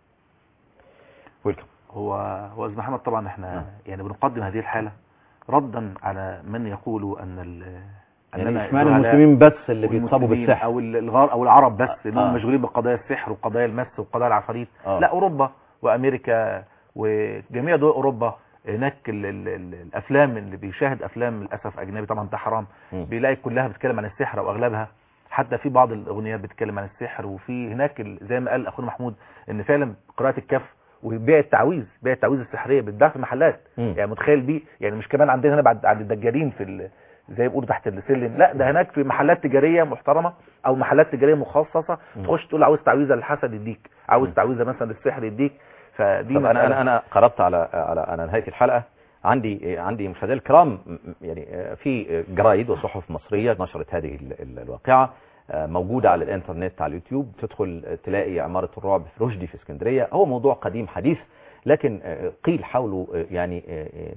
S2: ويلكم
S3: هو هو استاذ محمد طبعا احنا
S2: نعم.
S3: يعني بنقدم هذه الحاله ردا على من يقول ان ال
S2: يعني
S3: أننا
S2: اشمعنى
S3: جهلاء
S2: المسلمين بس اللي بيتصابوا
S3: والمسلمين
S2: بالسحر
S3: او ال- الغار او العرب بس
S2: آه.
S3: انهم
S2: آه.
S3: مشغولين بقضايا السحر وقضايا المس وقضايا العفاريت
S2: آه.
S3: لا اوروبا وامريكا وجميع دول اوروبا هناك ال ال ال الافلام اللي بيشاهد افلام للاسف اجنبي طبعا ده حرام
S2: مم.
S3: بيلاقي كلها بتتكلم عن السحر او اغلبها حتى في بعض الاغنيات بتتكلم عن السحر وفي هناك ال- زي ما قال اخونا محمود ان فعلا قراءه الكف وبيع التعويذ بيع التعويذ السحريه بتتباع في محلات
S2: مم.
S3: يعني متخيل بيه يعني مش كمان عندنا هنا بعد عند الدجالين في ال- زي ما بيقولوا تحت السلم لا ده هناك في محلات تجاريه محترمه او محلات تجاريه مخصصه
S2: مم.
S3: تخش تقول عاوز تعويذه للحسد يديك عاوز
S2: مم.
S3: تعويذه مثلا للسحر يديك فدي
S2: طب انا
S3: مسألة.
S2: انا انا قربت على على على نهايه الحلقه عندي عندي مشاهدينا الكرام م- م- يعني آه، في جرايد وصحف مصريه نشرت هذه ال- ال- الواقعه آه، موجوده على الانترنت على اليوتيوب تدخل آه، تلاقي عماره الرعب في رشدي في اسكندريه هو موضوع قديم حديث لكن آه، قيل حوله آه، يعني آه، آه،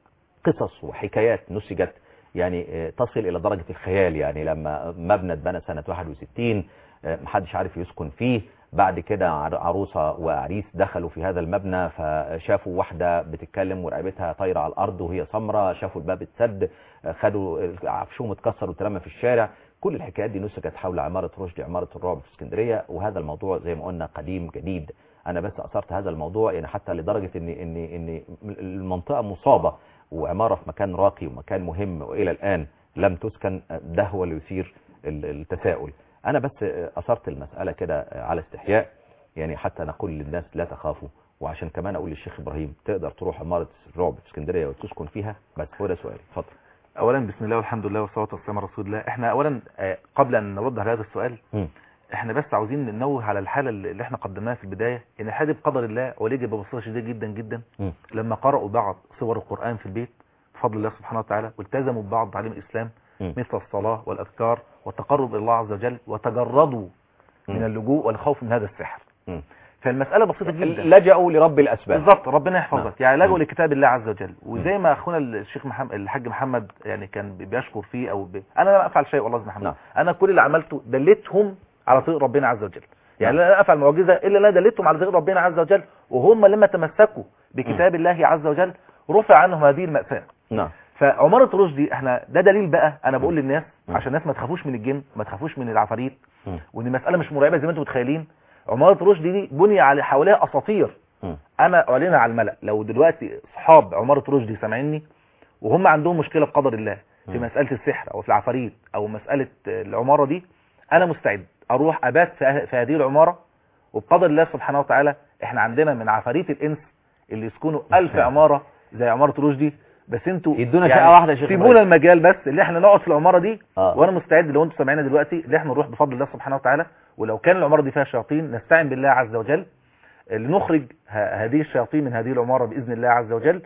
S2: قصص وحكايات نسجت يعني آه، تصل الى درجه الخيال يعني لما مبنى اتبنى سنه 61 آه، محدش عارف يسكن فيه بعد كده عر- عروسه وعريس دخلوا في هذا المبنى فشافوا واحده بتتكلم ورقبتها طايره على الارض وهي سمراء شافوا الباب اتسد آه، خدوا عفشهم اتكسر واترمى في الشارع كل الحكايات دي نسجت حول عماره رشدي عماره الرعب في اسكندريه وهذا الموضوع زي ما قلنا قديم جديد انا بس اثرت هذا الموضوع يعني حتى لدرجه ان ان ان المنطقه مصابه وعماره في مكان راقي ومكان مهم والى الان لم تسكن ده هو اللي يثير ال- التساؤل انا بس اثرت المساله كده على استحياء يعني حتى نقول للناس لا تخافوا وعشان كمان اقول للشيخ ابراهيم تقدر تروح عماره الرعب في اسكندريه وتسكن فيها بس هو ده سؤالي اتفضل
S3: اولا بسم الله والحمد لله والصلاه والسلام على رسول الله احنا اولا آه، قبل ان نرد على هذا السؤال
S2: مم.
S3: احنا بس عاوزين ننوه على الحاله اللي اللي احنا قدمناها في البدايه ان الحاله دي بقدر الله ولجي ببساطه شديده جدا جدا
S2: مم.
S3: لما قرأوا بعض صور القرآن في البيت بفضل الله سبحانه وتعالى والتزموا ببعض تعليم الإسلام
S2: مم.
S3: مثل الصلاة والأذكار والتقرب إلى الله عز وجل وتجردوا من
S2: مم.
S3: اللجوء والخوف من هذا السحر
S2: مم.
S3: فالمسألة بسيطة جدا
S2: لجأوا لرب الاسباب
S3: بالظبط ربنا يحفظك
S2: نعم.
S3: يعني لجوا
S2: مم.
S3: لكتاب الله عز وجل وزي ما اخونا الشيخ محمد الحاج محمد يعني كان بيشكر فيه او ب... انا لا افعل شيء والله يا محمد
S2: نعم.
S3: انا كل اللي عملته دلتهم على طريق ربنا عز وجل يعني
S2: نعم.
S3: لا افعل معجزه الا لا دلتهم على طريق ربنا عز وجل وهم لما تمسكوا بكتاب الله عز وجل رفع عنهم هذه المأساة
S2: نعم
S3: فعمارة رشدي احنا ده دليل بقى انا بقول للناس
S2: مم.
S3: عشان الناس ما تخافوش من الجن ما تخافوش من العفاريت
S2: مم.
S3: وان المسألة مش مرعبة زي ما انتم متخيلين عمارة رشدي دي بني على حواليها اساطير
S2: مم.
S3: انا اعلنها على الملأ لو دلوقتي اصحاب عمارة رشدي سامعيني وهم عندهم مشكلة بقدر الله في
S2: مم.
S3: مسألة السحر او في العفاريت او مسألة العمارة دي انا مستعد اروح ابات في ه- في هذه العمارة وبقدر الله سبحانه وتعالى احنا عندنا من عفاريت الانس اللي يسكنوا ألف
S2: سلام.
S3: عمارة زي عمارة رشدي بس انتوا
S2: يدونا شقة واحدة يا شيخ
S3: سيبونا
S2: إبراهيم.
S3: المجال بس اللي احنا نقعد في العمارة دي
S2: آه.
S3: وانا مستعد لو انتوا سامعينا دلوقتي اللي احنا نروح بفضل الله سبحانه وتعالى ولو كان العمارة دي فيها شياطين نستعين بالله عز وجل لنخرج ه- هذه الشياطين من هذه العمارة بإذن الله عز وجل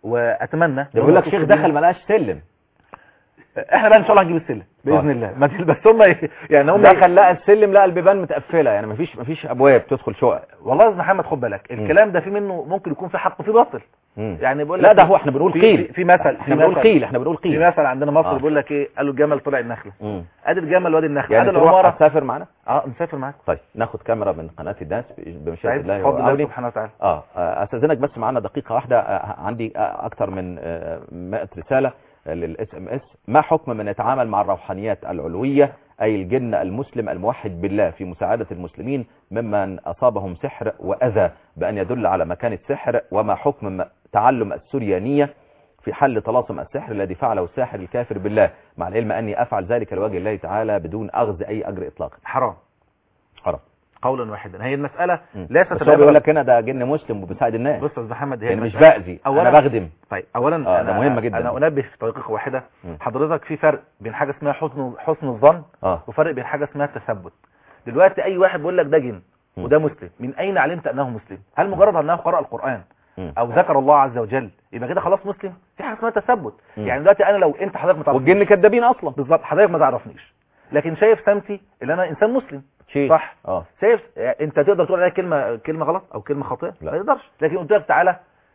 S3: واتمنى لو
S2: يقول لك
S3: انتوا
S2: شيخ
S3: تخرجوا-
S2: دخل ما لقاش سلم
S3: احنا بقى ان شاء الله هنجيب السلم باذن
S2: آه.
S3: الله ما تل- بس هم يعني هم
S2: دخل لقى السلم لقى البيبان متقفله يعني مفيش مفيش ابواب تدخل شقق
S3: والله يا أستاذ محمد خد بالك الكلام ده في منه ممكن يكون في حق وفي باطل
S2: مم.
S3: يعني بقول
S2: لا
S3: لك
S2: ده هو احنا بنقول
S3: في-
S2: قيل
S3: في- في مثل
S2: احنا
S3: في
S2: بنقول
S3: مثل-
S2: قيل احنا بنقول
S3: في
S2: قيل
S3: مثل عندنا مصر
S2: آه.
S3: بيقول لك ايه قالوا الجمل طلع النخله
S2: مم.
S3: ادي الجمل وادي النخله
S2: يعني
S3: ادي
S2: تروح
S3: العماره
S2: تسافر معانا
S3: اه نسافر معاك
S2: طيب ناخد كاميرا من قناه الناس بمشيئه
S3: سعيد
S2: الله
S3: بفضل الله
S2: وعوني
S3: سبحانه وتعالى
S2: اه آه، استاذنك بس معانا دقيقه واحده آه، عندي آه، اكتر من آه، 100 رساله للاس ام اس ما حكم من يتعامل مع الروحانيات العلوية أي الجن المسلم الموحد بالله في مساعدة المسلمين ممن أصابهم سحر وأذى بأن يدل على مكان السحر وما حكم تعلم السريانية في حل طلاسم السحر الذي فعله الساحر الكافر بالله مع العلم أني أفعل ذلك لوجه الله تعالى بدون أخذ أي أجر إطلاقا
S3: حرام
S2: حرام
S3: قولا واحدا هي المسألة
S2: مم.
S3: ليست
S2: بس هو بيقول لك هنا ده جن مسلم وبيساعد الناس
S3: بص يا استاذ محمد هي
S2: يعني مش
S3: المسألة-
S2: بأذي
S3: أولا
S2: أنا بخدم
S3: طيب اولا
S2: آه، ده
S3: أنا-
S2: مهم جدا.
S3: انا انبه في طريقه واحده
S2: مم.
S3: حضرتك في فرق بين حاجه اسمها حسن حسن الظن
S2: اه
S3: وفرق بين حاجه اسمها التثبت دلوقتي اي واحد بيقول لك ده جن
S2: مم.
S3: وده مسلم من اين علمت انه مسلم هل مجرد انه قرأ القرآن
S2: مم.
S3: او ذكر الله عز وجل يبقى كده خلاص مسلم في حاجه اسمها تثبت
S2: مم.
S3: يعني دلوقتي انا لو انت حضرتك ما تعرفنيش
S2: والجن كدابين أصلا
S3: بالظبط حضرتك ما تعرفنيش لكن شايف سمتي اللي انا انسان مسلم
S2: شيء
S3: صح
S2: اه
S3: شايف انت تقدر تقول عليها كلمه كلمه غلط او كلمه خاطئه
S2: لا.
S3: ما تقدرش لكن قلت لك تعالى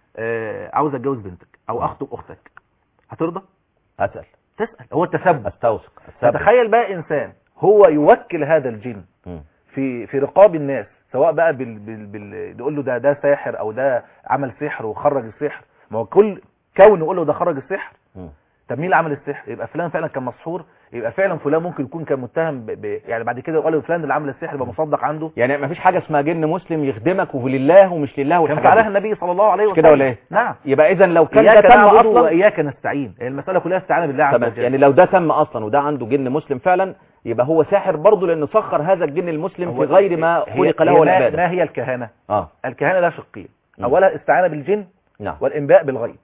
S3: آه، عاوز اتجوز بنتك او
S2: مم.
S3: اخطب اختك هترضى
S2: أسأل
S3: تسال هو التثبت
S2: أستوثق أستثبت.
S3: فتخيل بقى انسان هو يوكل هذا الجن
S2: مم.
S3: في في رقاب الناس سواء بقى بال بال بال يقول له ده ده ساحر او ده عمل سحر وخرج السحر ما هو كل كون يقول له ده خرج السحر
S2: مم.
S3: طب مين اللي عمل السحر يبقى فلان فعلا كان مسحور يبقى فعلا فلان ممكن يكون كان متهم ب... ب... يعني بعد كده يقول له فلان اللي عمل السحر يبقى مصدق عنده
S2: يعني ما فيش حاجة اسمها جن مسلم يخدمك ولله ومش لله
S3: كان
S2: والحاجات
S3: فعلها
S2: دي.
S3: النبي صلى الله عليه
S2: مش
S3: وسلم
S2: كده ولا ايه
S3: نعم
S2: يبقى اذا لو كان ده
S3: اياك
S2: تم
S3: نعبد
S2: اصلا
S3: واياك نستعين هي المساله كلها استعانه بالله عز
S2: تمام
S3: وجل
S2: يعني لو ده تم اصلا وده عنده جن مسلم فعلا يبقى هو ساحر برضه لانه سخر هذا الجن المسلم في
S3: هو
S2: غير ما
S3: هي-
S2: خلق
S3: هي
S2: له
S3: ما-
S2: العباده
S3: ما هي الكهنه
S2: اه
S3: الكهنه لها شقين
S2: مم.
S3: اولها استعانه بالجن
S2: نعم
S3: والانباء بالغيب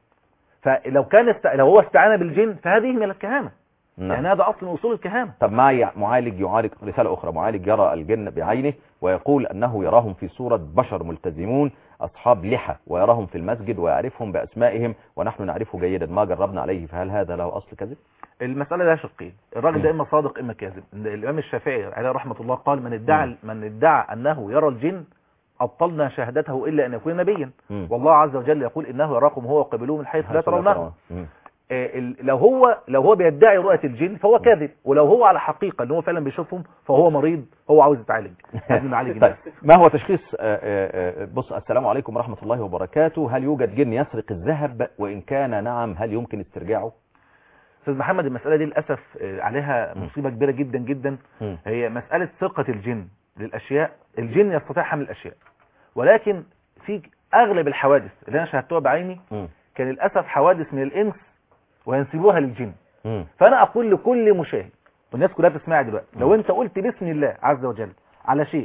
S3: فلو كان است... لو هو استعان بالجن فهذه من الكهنه
S2: نعم
S3: يعني هذا اصل من اصول الكهنه
S2: طب معي معالج يعالج رسالة أخرى معالج يرى الجن بعينه ويقول أنه يراهم في صورة بشر ملتزمون أصحاب لحى ويراهم في المسجد ويعرفهم بأسمائهم ونحن نعرفه جيدا ما جربنا عليه فهل هذا له أصل كذب؟
S3: المساله لها شقين الراجل ده اما صادق اما كاذب إن الامام الشافعي عليه رحمه الله قال من ادعى من ادعى انه يرى الجن ابطلنا شهادته الا ان يكون نبيا
S2: مم.
S3: والله عز وجل يقول انه يراكم هو وقبلوه من حيث لا ترونه
S2: مم.
S3: آه، ال- لو هو لو هو بيدعي رؤيه الجن فهو كاذب ولو هو على حقيقه ان هو فعلا بيشوفهم فهو مريض هو عاوز يتعالج لازم نعالج
S2: طيب
S3: الناس
S2: ما هو تشخيص آه، آه، آه، بص السلام عليكم ورحمة الله وبركاته هل يوجد جن يسرق الذهب وإن كان نعم هل يمكن استرجاعه؟
S3: استاذ محمد المساله دي للاسف آه، عليها
S2: مم.
S3: مصيبه كبيره جدا جدا
S2: مم.
S3: هي مساله ثقه الجن للاشياء الجن يستطيع حمل الاشياء ولكن في اغلب الحوادث اللي انا شاهدتها بعيني
S2: مم.
S3: كان للاسف حوادث من الانس وينسبوها للجن
S2: مم.
S3: فانا اقول لكل مشاهد والناس كلها بتسمع دلوقتي لو انت قلت بسم الله عز وجل على شيء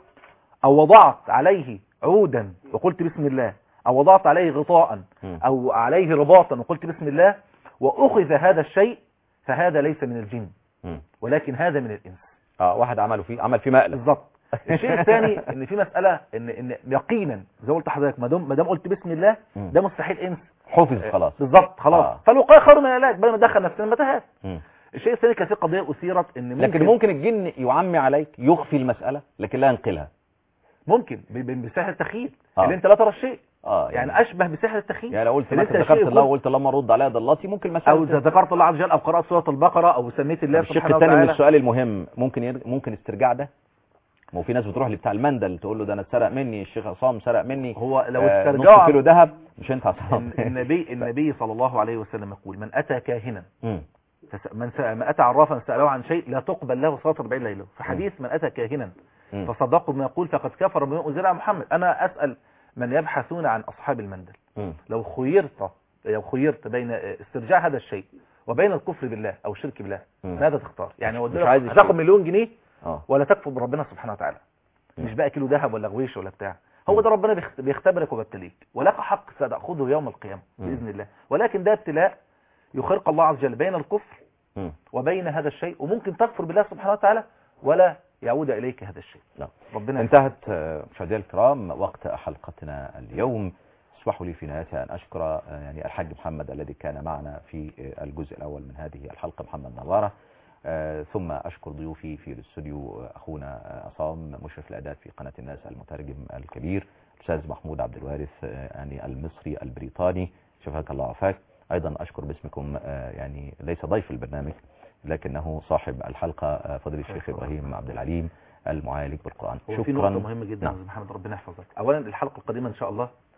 S3: او وضعت عليه عودا وقلت بسم الله او وضعت عليه غطاء
S2: مم.
S3: او عليه رباطا وقلت بسم الله واخذ هذا الشيء فهذا ليس من الجن
S2: مم.
S3: ولكن هذا من الانس
S2: اه واحد عمله فيه عمل فيه مقلب
S3: بالظبط الشيء الثاني ان في مساله ان ان يقينا زي ما قلت لحضرتك ما دام ما دام قلت بسم الله
S2: مم.
S3: ده مستحيل انس
S2: حفظ خلاص
S3: بالظبط خلاص
S2: آه.
S3: فالوقايه خير من العلاج بدل ما ندخل نفسنا متاهات
S2: مم.
S3: الشيء الثاني كان في قضيه اثيرت ان ممكن
S2: لكن ممكن الجن يعمي عليك يخفي المسألة لكن لا ينقلها
S3: ممكن ب- ب- بسحر التخيل
S2: آه.
S3: اللي انت لا ترى الشيء
S2: اه
S3: يعني اشبه بسحر التخيل
S2: يعني لو قلت
S3: اللي
S2: مثلا
S3: انت
S2: ذكرت
S3: شيء
S2: الله
S3: يكون-
S2: وقلت اللهم رد عليا ضلاتي ممكن
S3: او
S2: مثلا
S3: اذا ذكرت الله عز وجل او قرات سوره البقره او سميت الله
S2: الشق
S3: سبحانه
S2: الثاني من
S3: وتعالى
S2: السؤال المهم ممكن ير... ممكن استرجاع ده ما هو في ناس بتروح لبتاع المندل تقول له ده انا اتسرق مني الشيخ عصام سرق مني
S3: هو لو
S2: آه،
S3: استرجعوا
S2: نص كيلو ذهب مش انت عصام
S3: الن- النبي النبي صلى الله عليه وسلم يقول من اتى كاهنا
S2: مم.
S3: فس- من سأل من اتى عرافا ساله عن شيء لا تقبل له صلاه 40 ليله في حديث من اتى كاهنا
S2: مم.
S3: فصدقوا بما يقول فقد كفر بما انزل على محمد انا اسال من يبحثون عن اصحاب المندل
S2: مم.
S3: لو خيرت لو خيرت بين استرجاع هذا الشيء وبين الكفر بالله او الشرك بالله
S2: مم.
S3: ماذا تختار يعني هو
S2: مش
S3: قدامك
S2: عايز
S3: هتاخد
S2: يشيل.
S3: مليون جنيه
S2: اه
S3: ولا تكفر بربنا سبحانه وتعالى
S2: مم.
S3: مش بقى كيلو ذهب ولا غويش ولا بتاع هو ده ربنا بيخت- بيختبرك وبيبتليك ولك حق ستأخذه يوم القيامة
S2: مم.
S3: بإذن الله ولكن ده ابتلاء يخرق الله عز وجل بين الكفر
S2: مم.
S3: وبين هذا الشيء وممكن تكفر بالله سبحانه وتعالى ولا يعود إليك هذا الشيء
S2: نعم.
S3: ربنا
S2: انتهت آه، مشاهدينا الكرام وقت حلقتنا اليوم اسمحوا لي في نهايتها أن أشكر آه، يعني الحاج محمد الذي كان معنا في آه، الجزء الأول من هذه الحلقة محمد نظارة آه، ثم أشكر ضيوفي في الاستوديو آه، أخونا آه، عصام مشرف الإعداد في قناة الناس المترجم الكبير الأستاذ محمود عبد الوارث آه، يعني المصري البريطاني شفاك الله وعافاك أيضا أشكر باسمكم آه، يعني ليس ضيف البرنامج لكنه صاحب الحلقة آه، فضيلة الشيخ إبراهيم عبد العليم المعالج بالقرآن
S3: هو في نقطة
S2: شكرا
S3: مهمة جدا
S2: نعم.
S3: يا أستاذ محمد ربنا يحفظك أولا الحلقة القادمة إن شاء الله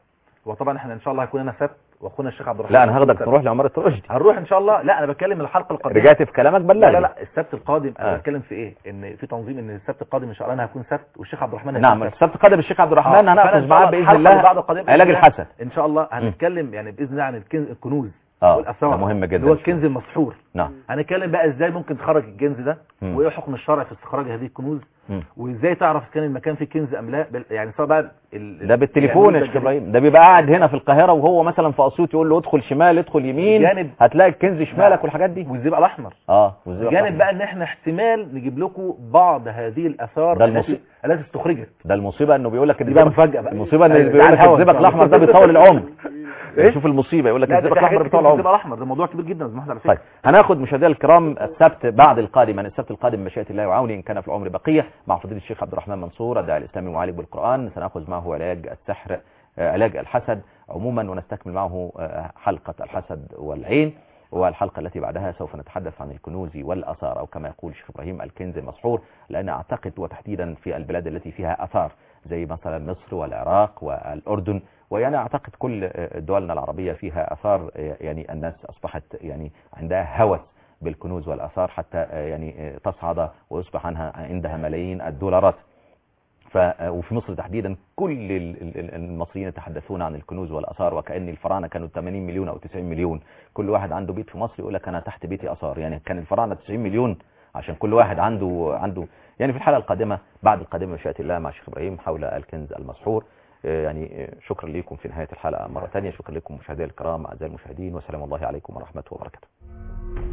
S3: وطبعا احنا ان شاء الله هيكون لنا سبت واخونا الشيخ عبد الرحمن
S2: لا انا هاخدك
S3: سبت.
S2: نروح لعمارة رشدي
S3: هنروح ان شاء الله لا انا بتكلم الحلقه القادمه
S2: رجعت في كلامك
S3: لا
S2: بلغني
S3: لا لا السبت القادم انا
S2: آه.
S3: بتكلم في ايه ان في تنظيم ان السبت القادم ان شاء الله انا هكون سبت والشيخ عبد الرحمن هيكون
S2: نعم
S3: سبت.
S2: السبت قدم الشيخ عبد
S3: آه،
S2: الرحمن
S3: فأنا إن
S2: هناخذ
S3: شاء
S2: معاه
S3: الله
S2: باذن
S3: الحلقة اللي بعد
S2: الله
S3: القادمة
S2: علاج
S3: بإذن الله
S2: الحسد
S3: ان شاء الله هنتكلم يعني باذن الله عن الكنز الكنوز
S2: اه
S3: والاثار
S2: ده مهم جدا
S3: اللي هو الكنز المسحور
S2: نعم
S3: هنتكلم بقى ازاي ممكن تخرج الكنز ده
S2: مم.
S3: وايه حكم الشرع في استخراج هذه الكنوز
S2: مم.
S3: وازاي تعرف كان المكان فيه كنز ام لا بال- يعني سواء بقى ال-
S2: ده بالتليفون يا
S3: يعني
S2: شيخ ابراهيم ده بيبقى قاعد هنا في القاهره وهو مثلا في اسيوط يقول له ادخل شمال ادخل يمين
S3: جانب-
S2: هتلاقي الكنز شمالك
S3: نعم.
S2: والحاجات دي
S3: والزئبق الاحمر
S2: اه والزئبق
S3: جانب
S2: الأحمر.
S3: بقى ان احنا احتمال نجيب لكم بعض هذه الاثار
S2: ده
S3: التي
S2: المصيب.
S3: التي استخرجت
S2: ده المصيبه انه بيقول لك
S3: دي بقى
S2: الزئبق-
S3: مفاجأة بقى.
S2: المصيبه ان
S3: أيوة،
S2: بيقول لك
S3: على الهوا إن
S2: الزئبق
S3: شاء الله.
S2: الاحمر ده بيطول العمر
S3: إيه؟
S2: شوف المصيبه يقول لك
S3: لا ده
S2: الزئبق
S3: في حاجات
S2: الاحمر
S3: كتير
S2: بيطول
S3: في الزئبق
S2: العمر
S3: الاحمر ده موضوع كبير جدا يا أستاذ محمد على فكره
S2: طيب هناخد مشاهدينا الكرام السبت بعد القادم يعني السبت القادم بمشيئه الله وعونه ان كان في العمر بقيه مع فضيله الشيخ عبد الرحمن منصور الداعي الاسلامي المعالج بالقران سناخذ معه علاج السحر آه، علاج الحسد عموما ونستكمل معه آه، حلقه الحسد والعين والحلقة التي بعدها سوف نتحدث عن الكنوز والأثار أو كما يقول الشيخ إبراهيم الكنز المسحور لأن أعتقد وتحديدا في البلاد التي فيها أثار زي مثلا مصر والعراق والأردن ويعني أعتقد كل آه، دولنا العربية فيها أثار آه، يعني الناس أصبحت يعني عندها هوس بالكنوز والآثار حتى آه، يعني آه، تصعد ويصبح عنها عندها ملايين الدولارات ف وفي مصر تحديدا كل ال- ال- ال- المصريين يتحدثون عن الكنوز والآثار وكأن الفراعنة كانوا 80 مليون أو 90 مليون كل واحد عنده بيت في مصر يقول لك أنا تحت بيتي آثار يعني كان الفراعنة 90 مليون عشان كل واحد عنده عنده يعني في الحلقة القادمة بعد القادمة بشأة الله مع الشيخ إبراهيم حول الكنز المسحور آه، يعني آه، شكرا لكم في نهاية الحلقة مرة ثانية شكرا لكم مشاهدينا الكرام أعزائي المشاهدين وسلام الله عليكم ورحمة وبركاته